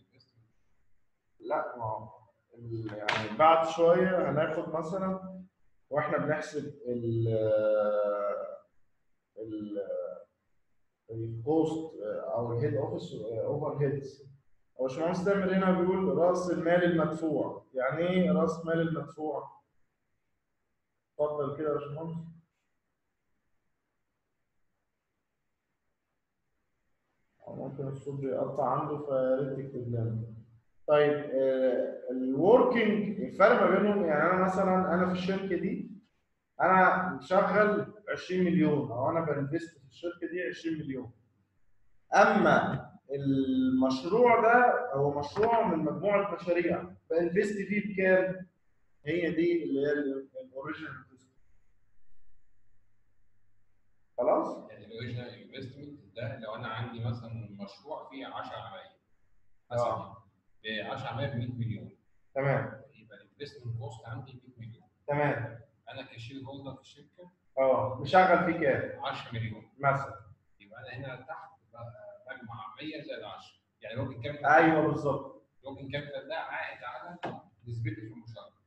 لا ما هو ال- يعني بعد شويه هناخد مثلا واحنا بنحسب ال ال الكوست او الهيد اوفيس اوفر هيدز هو باشمهندس تامر هنا بيقول راس المال المدفوع يعني ايه راس مال المدفوع؟ اتفضل كده يا باشمهندس أو ممكن الصوت بيقطع عنده فيا ريت تكتب لنا طيب الوركينج الفرق ما بينهم يعني انا مثلا انا في الشركه دي انا مشغل 20 مليون او انا بنفست في الشركه دي 20 مليون اما المشروع ده هو مشروع من مجموعه مشاريع بنفست فيه بكام؟ هي دي اللي هي الاوريجينال خلاص؟ يعني الاوريجينال انفستمنت ده لو انا عندي مثلا مشروع فيه 10 عمايل آه. مثلا ب 10 عمايل ب 100 مليون تمام يبقى الانفستمنت كوست عندي 100 مليون تمام انا كشير هولدر في الشركه اه مشغل فيه كام؟ 10 مليون مثلا يبقى انا هنا تحت بقى بجمع 100 زائد 10 يعني الوركينج كابيتال ايوه بالظبط الوركينج كابيتال ده عائد على نسبته في المشاركه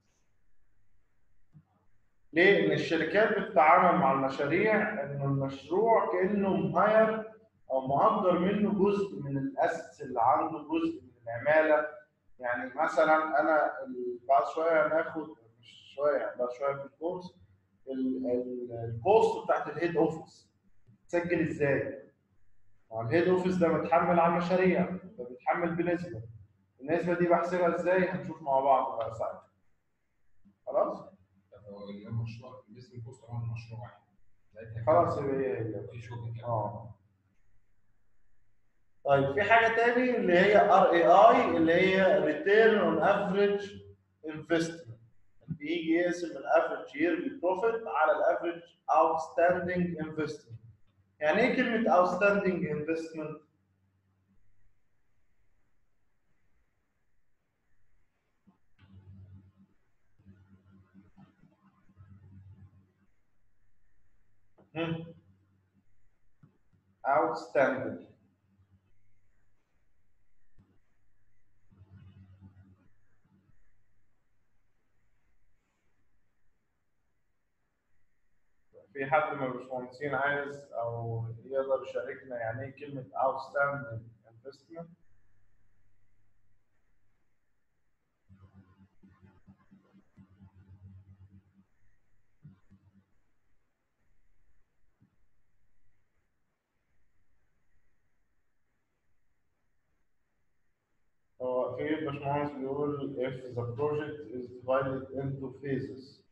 ليه؟ ان الشركات بتتعامل مع المشاريع ان المشروع كانه مهير او مهدر منه جزء من الاسس اللي عنده جزء من العماله يعني مثلا انا ال- بعد شويه هناخد مش شويه بعد شويه في الكورس ال- ال- الكوست بتاعت الهيد اوفيس تسجل ازاي؟ ما هو الهيد اوفيس ده متحمل على المشاريع فبيتحمل بنسبه النسبه دي بحسبها ازاي؟ هنشوف مع بعض بقى ساعتها خلاص؟ طب هو المشروع الانفستمنت كوست هو المشروع واحد ساعتها خلاص يبقى هي هي في شغل كده اه طيب في حاجه تاني اللي هي ار اي اي اللي هي ريتيرن اون افريج انفستمنت بيجي يقسم الافريج ييرلي بروفيت على الافريج اوتستاندينج انفستمنت يعني ايه كلمه اوتستاندينج انفستمنت outstanding في حد من الباشمهندسين عايز او يقدر يشاركنا يعني ايه كلمه outstanding investment هو في باشمهندس بيقول if the project is divided into phases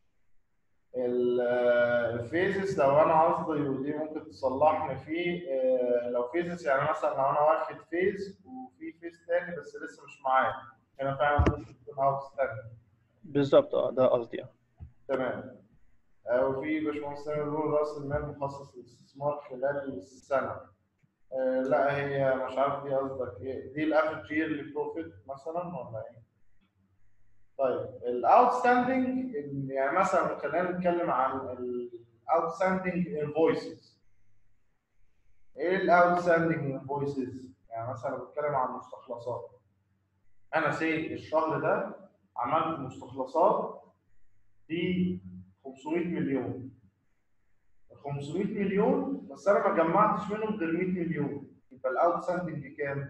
الفيزز لو انا قصدي ودي ممكن تصلحني فيه آه، لو فيزز يعني مثلا لو انا واخد فيز وفي فيز تاني بس لسه مش معايا هنا فعلا ممكن تكون اوتستاندنج بالظبط اه ده قصدي اه تمام آه، وفي باشمهندس تاني بيقول راس المال مخصص للاستثمار خلال السنه آه، لا هي مش عارف دي قصدك ايه دي الافريج ييرلي بروفيت مثلا ولا ايه؟ طيب الاوتستاندنج يعني مثلا خلينا نتكلم عن الاوتستاندنج انفويسز ايه الاوتستاندنج انفويسز؟ يعني مثلا بتكلم عن مستخلصات انا سي الشهر ده عملت مستخلصات دي 500 مليون 500 مليون بس انا ما جمعتش منهم غير 100 مليون يبقى الاوتستاندنج كام؟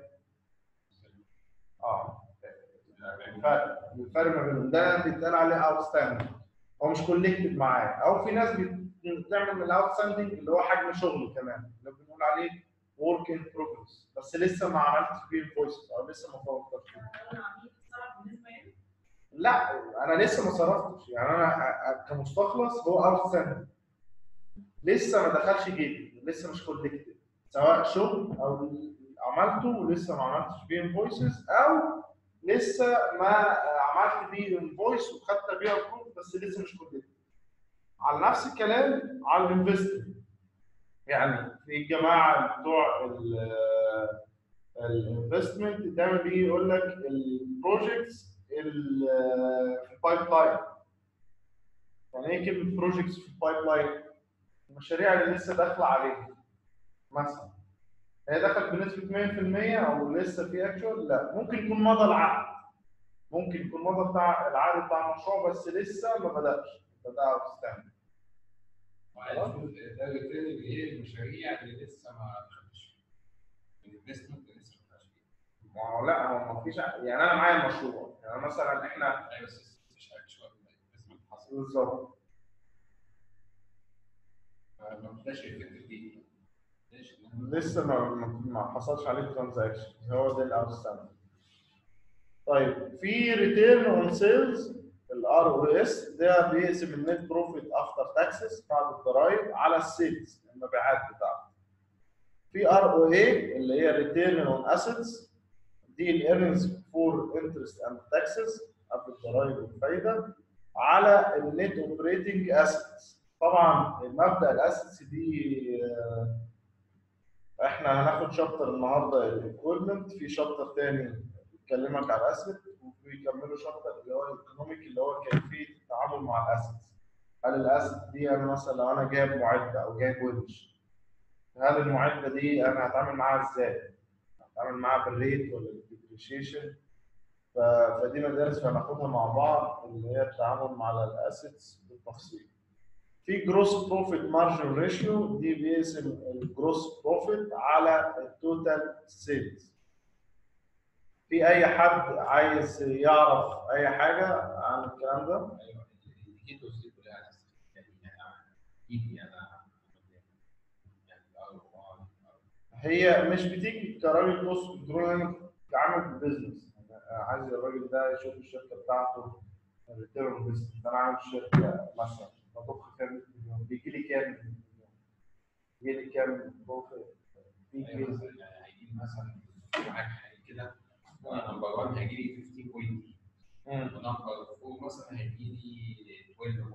اه الفرق الفرق ما بينهم ده بيتقال عليه اوتستاندنج هو مش كولكتد معايا او في ناس بتعمل من الاوتستاندنج اللي هو حجم شغل كمان اللي بنقول عليه ورك ان بروجرس بس لسه ما عملتش فيه انفويس او لسه ما فوتش فيه انا عميل صرف بالنسبه يعني لا انا لسه ما صرفتش يعني انا أ- أ- كمستخلص هو اوتستاندنج لسه ما دخلش جيبي لسه مش كولكتد سواء شغل او عملته ولسه ما عملتش بيه انفويسز او لسه ما عملت بيه انفويس وخدت بيه ابروف بس لسه مش كولكتد على نفس الكلام على الانفستمنت يعني في الجماعه بتوع الانفستمنت دايما بيجي يقول لك البروجكتس في البايب لاين يعني ايه كلمه بروجكتس في البايب لاين؟ المشاريع اللي لسه داخله عليها مثلا هي دخلت بنسبه 100% او لسه في اكشوال لا ممكن يكون مضى العقد ممكن يكون مضى بتاع العقد بتاع المشروع بس لسه ما بداش فده اوتستاند المفروض ده الريتيرن ايه المشاريع اللي لسه ما دخلتش الانفستمنت اللي لسه ما دخلتش فيه ما هو لا هو ما فيش يعني انا معايا مشروع يعني مثلا احنا ايوه بس مش اكشوال الانفستمنت حصل بالظبط ما بداش الفكره دي ليش؟ لسه ما ما ما حصلش عليه ترانزاكشن هو ده الاوتستاند طيب في ريتيرن اون سيلز الار او اس ده بيقسم النت بروفيت افتر تاكسس بعد الضرايب على السيلز المبيعات بتاعته في ار او اي اللي هي ريتيرن اون اسيتس دي الايرنز فور انترست اند تاكسس قبل الضرايب والفايده على النت اوبريتنج اسيتس طبعا مبدا الاسيتس دي آه، احنا هناخد شابتر النهارده الايكويبمنت في شابتر تاني بيكلمك على الاسيت وبيكملوا شابتر اللي هو الايكونوميك اللي هو كيفيه التعامل مع الاسيت هل الاسيت دي انا مثلا لو انا جايب معده او جايب ونش هل المعده دي انا هتعامل معاها ازاي؟ هتعامل معاها بالريت ولا بالديبريشيشن فدي مدارس هناخدها مع بعض اللي هي التعامل مع الاسيتس بالتفصيل في جروس بروفيت مارجن ريشيو دي بيقسم الجروس بروفيت على التوتال سيلز في اي حد عايز يعرف اي حاجه عن الكلام ده ايوه الانديكيتورز دي كلها هتستفيد يعني يعني اكيد يعني يعني الار او هي مش بتيجي كراجل بص كنترول انا كعامل في البيزنس أنا عايز الراجل ده يشوف الشركه بتاعته الريتيرن بيزنس انا عامل شركه مثلا بضخ كام مليون بيجي لي كام مليون بيجي لي كام بروفيت في ايوه كيس مثلا يعني هيجي لي مثلا معاك حاجه كده وانا نمبر 1 هيجي لي 15.3 مم. ونمبر 4 مثلا هيجي لي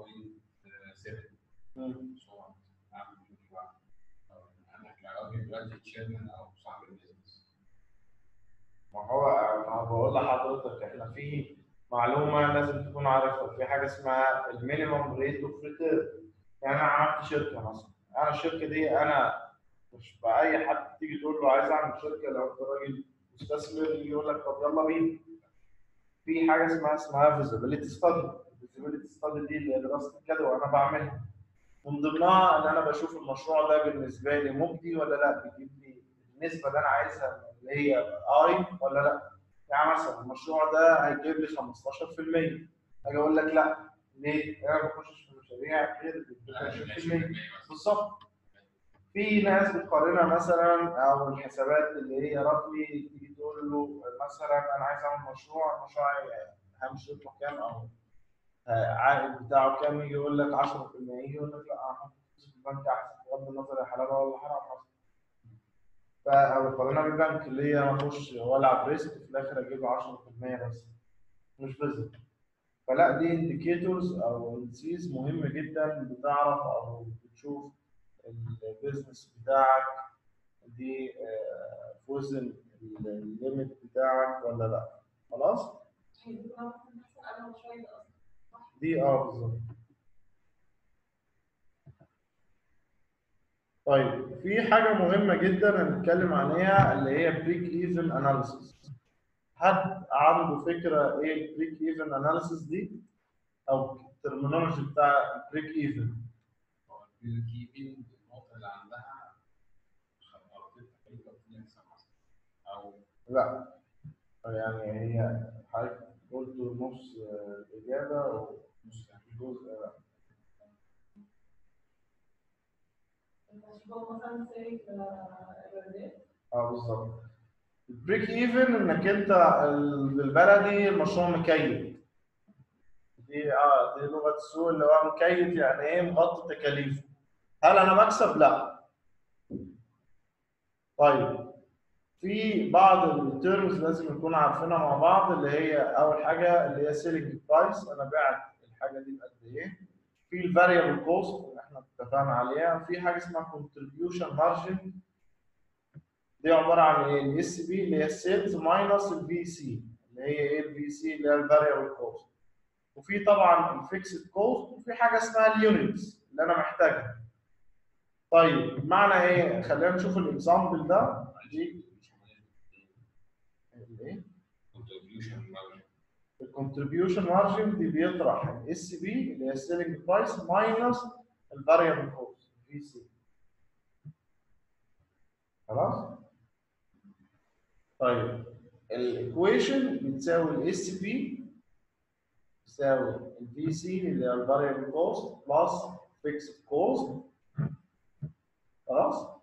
12.7 مم. سو اعمل ايه بقى؟ انا كراجل دلوقتي تشيرمان او صاحب البيزنس ما هو ما بقول لحضرتك احنا في معلومه لازم تكون عارفها في حاجه اسمها المينيمم ريت اوف ريتيرن يعني انا عملت شركه مثلا انا الشركه دي انا مش باي حد تيجي تقول له عايز اعمل شركه لو انت راجل مستثمر يجي يقول لك طب يلا بينا في حاجه اسمها اسمها فيزيبيليتي ستادي الفيزيبيليتي ستادي دي اللي هي دراسه الجدوى انا بعملها من ضمنها ان انا بشوف المشروع ده بالنسبه لي مجدي ولا لا بيجيب لي النسبه اللي انا عايزها اللي هي اي ولا لا يعني مثلا المشروع ده هيجيب لي 15% اجي اقول لك لا ليه؟ انا ما بخشش في مشاريع غير اللي بتجيب 20% بالظبط في ناس بتقارنها مثلا او الحسابات اللي هي رفلي تيجي تقول له مثلا انا عايز اعمل مشروع المشروع هامش ربحه كام او عائد بتاعه كام يجي يقول لك 10% يجي يقول لك لا انا هحط فلوس في البنك احسن بغض النظر يا حلال ولا حرام اصلا فا بقارنها بالبنك اللي هي ما اخش والعب ريسك في الاخر اجيب 10% بس مش بزنس فلا دي انديكيتورز او اندسيز مهم جدا بتعرف او بتشوف البيزنس بتاعك دي آه، في وزن الليميت بتاعك ولا لا خلاص دي اه بالظبط طيب في حاجة مهمة جدا هنتكلم عليها اللي هي بريك ايفن اناليسيس حد عنده فكرة ايه البريك ايفن اناليسيس دي او الترمينولوجي بتاع البريك ايفن هو الكيبنج النقطة اللي عندها خطرتين تقريبا في نفس مثلا أو لا يعني هي حضرتك قلت نص آه، الإجابة ونص جزء لا مثلا سي الإيرادات اه بالظبط البريك ايفن انك انت ال- بالبلدي المشروع مكيف دي اه دي لغه السوق اللي هو مكيف يعني ايه مغطي تكاليفه هل انا بكسب؟ لا طيب في بعض التيرمز لازم نكون عارفينها مع بعض اللي هي اول حاجه اللي هي سيلينج برايس انا بعت الحاجه دي بقد ايه في الفاريبل كوست اللي احنا اتفقنا عليها في حاجه اسمها كونتريبيوشن مارجن دي عباره عن ايه؟ الاس بي اللي هي السيلز ماينس الفي سي اللي هي ايه الفي سي اللي هي الفاريبل كوست وفي طبعا الفيكسد كوست وفي حاجه اسمها اليونتس اللي انا محتاجها طيب معنى ايه؟ خلينا نشوف الاكزامبل ده دي الايه؟ contribution margin الكونتريبيوشن مارجن دي بيطرح الاس بي اللي هي السيلينج برايس ماينس الفاريبل كوست في سي خلاص طيب الايكويشن بتساوي الاس بي تساوي الفي سي اللي هي الفاريبل كوست بلس فيكسد كوست خلاص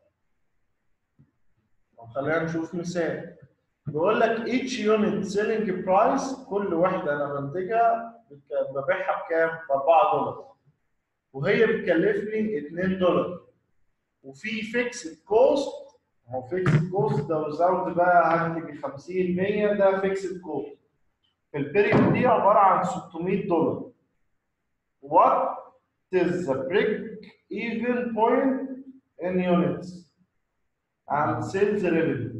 طب خلينا نشوف مثال بيقول لك each unit selling price كل وحده انا بنتجها بك- ببيعها بكام؟ ب 4 دولار وهي بتكلفني 2 دولار وفي فيكسد كوست هو فيكسد كوست ده وزود بقى هنتج 50 100 ده فيكسد كوست في البيريود دي عباره عن 600 دولار What is the break even point in units and sales revenue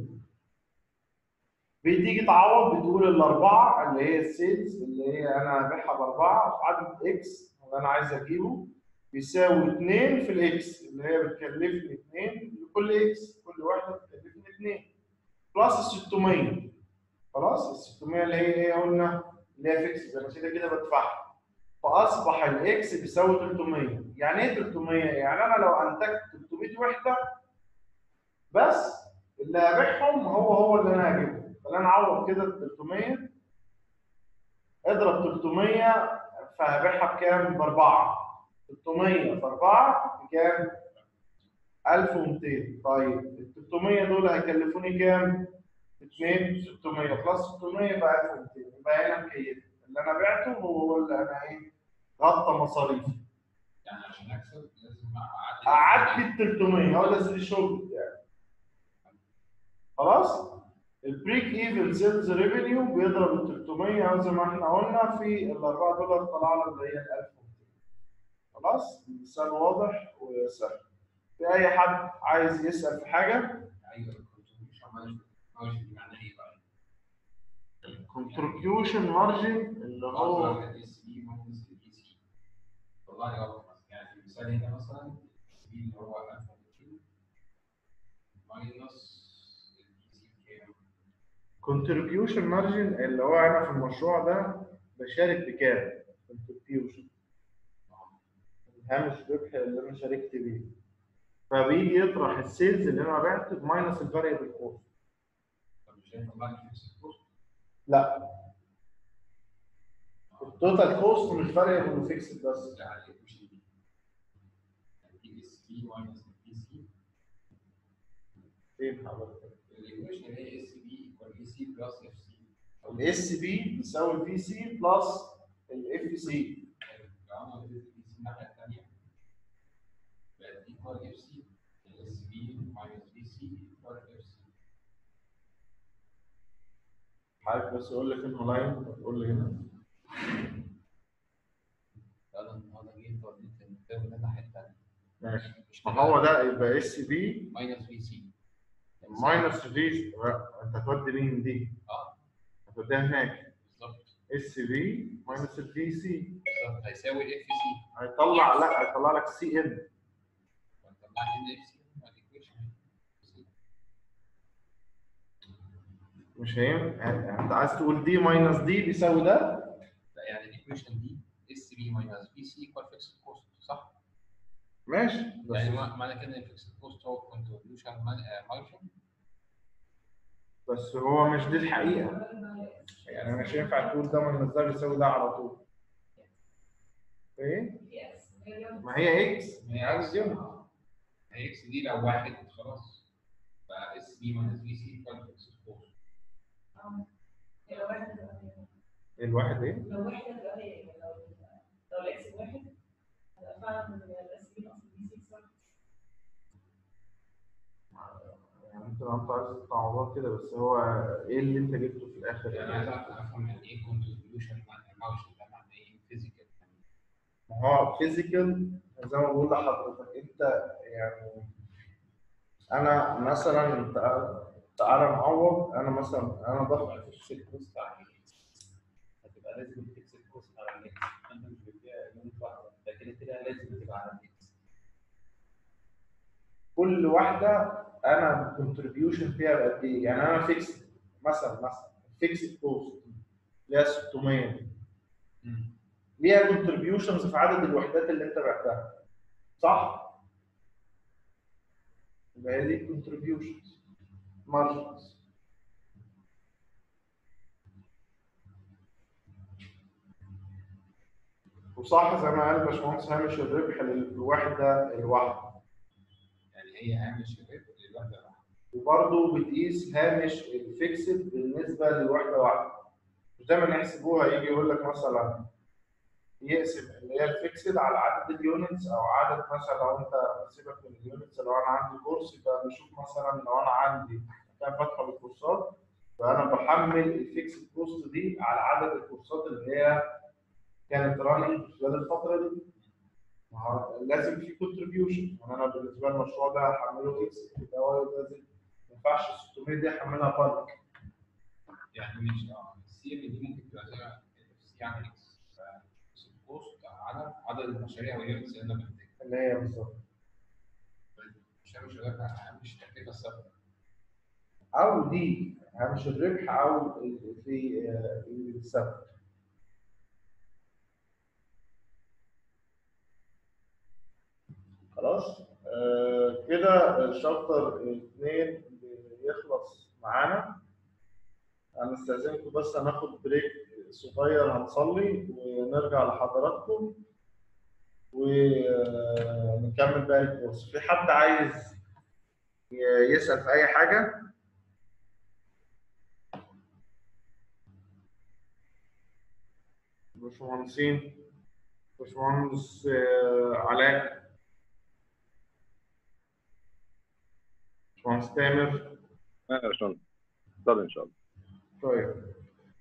بتيجي تعوض بتقول الاربعه اللي هي السيلز اللي هي انا هبيعها باربعه في عدد اكس اللي انا عايز اجيبه بيساوي 2 في الاكس اللي هي بتكلفني 2 لكل اكس كل واحده بتكلفني 2 بلس ال 600 خلاص ال 600 اللي هي ايه قلنا اللي هي فيكس زي ما كده كده بدفعها فاصبح الاكس بيساوي 300 يعني ايه 300 يعني انا لو انتجت 300 وحده بس اللي هبيعهم هو هو اللي انا هجيبه فانا اعوض كده ال 300 اضرب 300 فهبيعها بكام؟ باربعه 300 في 4 بكام؟ 1200 طيب ال 300 دول هيكلفوني كام؟ 2 600 بلس 600 يبقى 1200 يبقى هنا مكيف اللي انا بعته هو هو اللي انا ايه؟ غطى مصاريفي يعني عشان اكسب لازم اعدي قعدت ال 300 هو ده الثريشولد بتاعي خلاص البريك ايفن سيلز ريفينيو بيضرب ال 300 زي ما احنا قلنا في ال 4 دولار طلع له اللي هي ال 1200 خلاص المثال واضح وسهل في اي حد عايز يسال في حاجه ايوه الكونتريبيوشن مارجن مارجن يعني ايه بقى؟ contribution margin اللي هو اضرب الاس بي ماينس البي سي طلع لي رقم مثلا يعني في المثال هنا مثلا الاس بي اللي هو 1200 ماينس البي سي كام؟ contribution margin اللي هو انا في المشروع ده بشارك بكام contribution هامش الربح اللي انا شاركت بيه فبيجي يطرح السيلز اللي انا بعته بماينس الفاريبل كوست طب مش هيطلع لي فيكس كوست لا التوتال كوست مش فاريبل وفيكسد بس لا عليك مش دي دي اس بي ماينس بي سي فين حضرتك؟ الايكويشن اللي هي اس بي ايكوال اي سي بلس اف سي الاس بي بيساوي الفي سي بلس الاف سي لو انا وديت البي سي الناحيه الثانيه بقت ايكوال اف سي الاس بي ماينس بي سي ايكوال اف سي حضرتك بس اقول لك انه لاين تقول لي هنا انا النهارده جيت وديت الترم ده الناحيه الثانيه ماشي مش ما هو ده يبقى اس بي ماينس بي سي ماينس في انت هتودي مين دي؟ اه هتوديها هناك بالظبط اس بي ماينس الفي سي بالظبط هيساوي اف سي هيطلع لا هيطلع لك سي ان فانت مع ان اف سي مع الايكويشن مش هينفع يعني انت عايز تقول دي ماينس دي بيساوي ده لا يعني الايكويشن دي اس بي ماينس بي سي ايكوال فيكس كوست صح؟ ماشي بس يعني مع- معنى كده ان الفيكس كوست هو كونتريبيوشن مارجن بس هو مش دي الحقيقه يعني مش ينفع تقول ده ماينس ده بيساوي ده على طول ايه؟ ما هي اكس هي عايز يوم هي اكس دي لو واحد خلاص فاس بي ماينس بي سي ايكوال فيكس كوست لو واحد الواحد ايه؟ لو واحد هتبقى هي لو لو الاكس واحد هتبقى فعلا الاس بي ناقص البي سي صح يعني انت انت عايز تعوض كده بس هو ايه اللي انت جبته في الاخر يعني عايز افهم يعني ايه كونتريبيوشن مارجن ده معناه ايه فيزيكال ما هو فيزيكال زي ما بقول لحضرتك انت يعني انا مثلا تع- تعالى نعوض انا مثلا انا ضغط الفيكس كوست على الاكس هتبقى لازم الفيكس كوست على الاكس انت مش بتبيع يونت واحده لكن كده لازم تبقى على الاكس كل واحده انا كونتريبيوشن فيها بقد ايه يعني انا فيكس مثلا مثلا فيكس كوست اللي هي 600 ليها كونتريبيوشنز في عدد الوحدات اللي انت بعتها صح؟ يبقى هي دي كونتريبيوشنز مارجنز وصح زي ما قال باشمهندس هامش الربح للوحده الواحده يعني هي هامش الربح للوحده واحده وبرضه بتقيس هامش الفيكسد بالنسبه للوحده واحده زي ما نحسبوها يجي يقول لك مثلا يقسم اللي هي الفيكسد على عدد اليونتس او عدد مثلا لو انت سيبك من اليونتس لو انا عندي كورس يبقى بشوف مثلا لو انا عندي كام فتحه للكورسات فانا بحمل الفيكسد كوست دي على عدد الكورسات اللي هي كانت راننج خلال الفتره دي ما هو لازم في كونتريبيوشن يعني انا بالنسبه لي المشروع ده هحمله فيكس يبقى هو لازم ما ينفعش 600 دي احملها بالك يعني مش اه السي ام دي ممكن تبقى زي ما سي عن اكس كوست على عدد المشاريع واليونتس اللي انا محتاجها اللي هي بالظبط مش مش هقدر مش التكلفه الثابته او دي هامش الربح او ال- في آه، السبت خلاص آه، كده شابتر اثنين بيخلص معانا هنستأذنكم بس هناخد بريك صغير هنصلي ونرجع لحضراتكم ونكمل باقي الكورس في حد عايز ي- يسأل في أي حاجة؟ باشمهندسين باشمهندس آه، علاء باشمهندس تامر اه يا باشمهندس اتفضل ان شاء الله طيب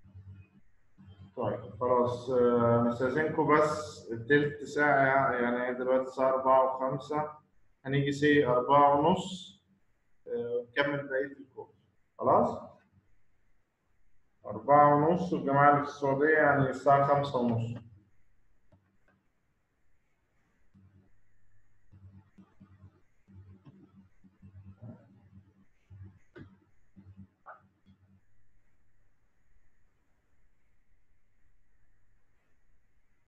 طيب خلاص آه، نستأذنكم بس التلت ساعة يعني هي دلوقتي الساعة أربعة وخمسة هنيجي سي أربعة ونص آه، نكمل بقية الكورس خلاص؟ أربعة ونص والجماعة اللي في السعودية يعني الساعة خمسة ونص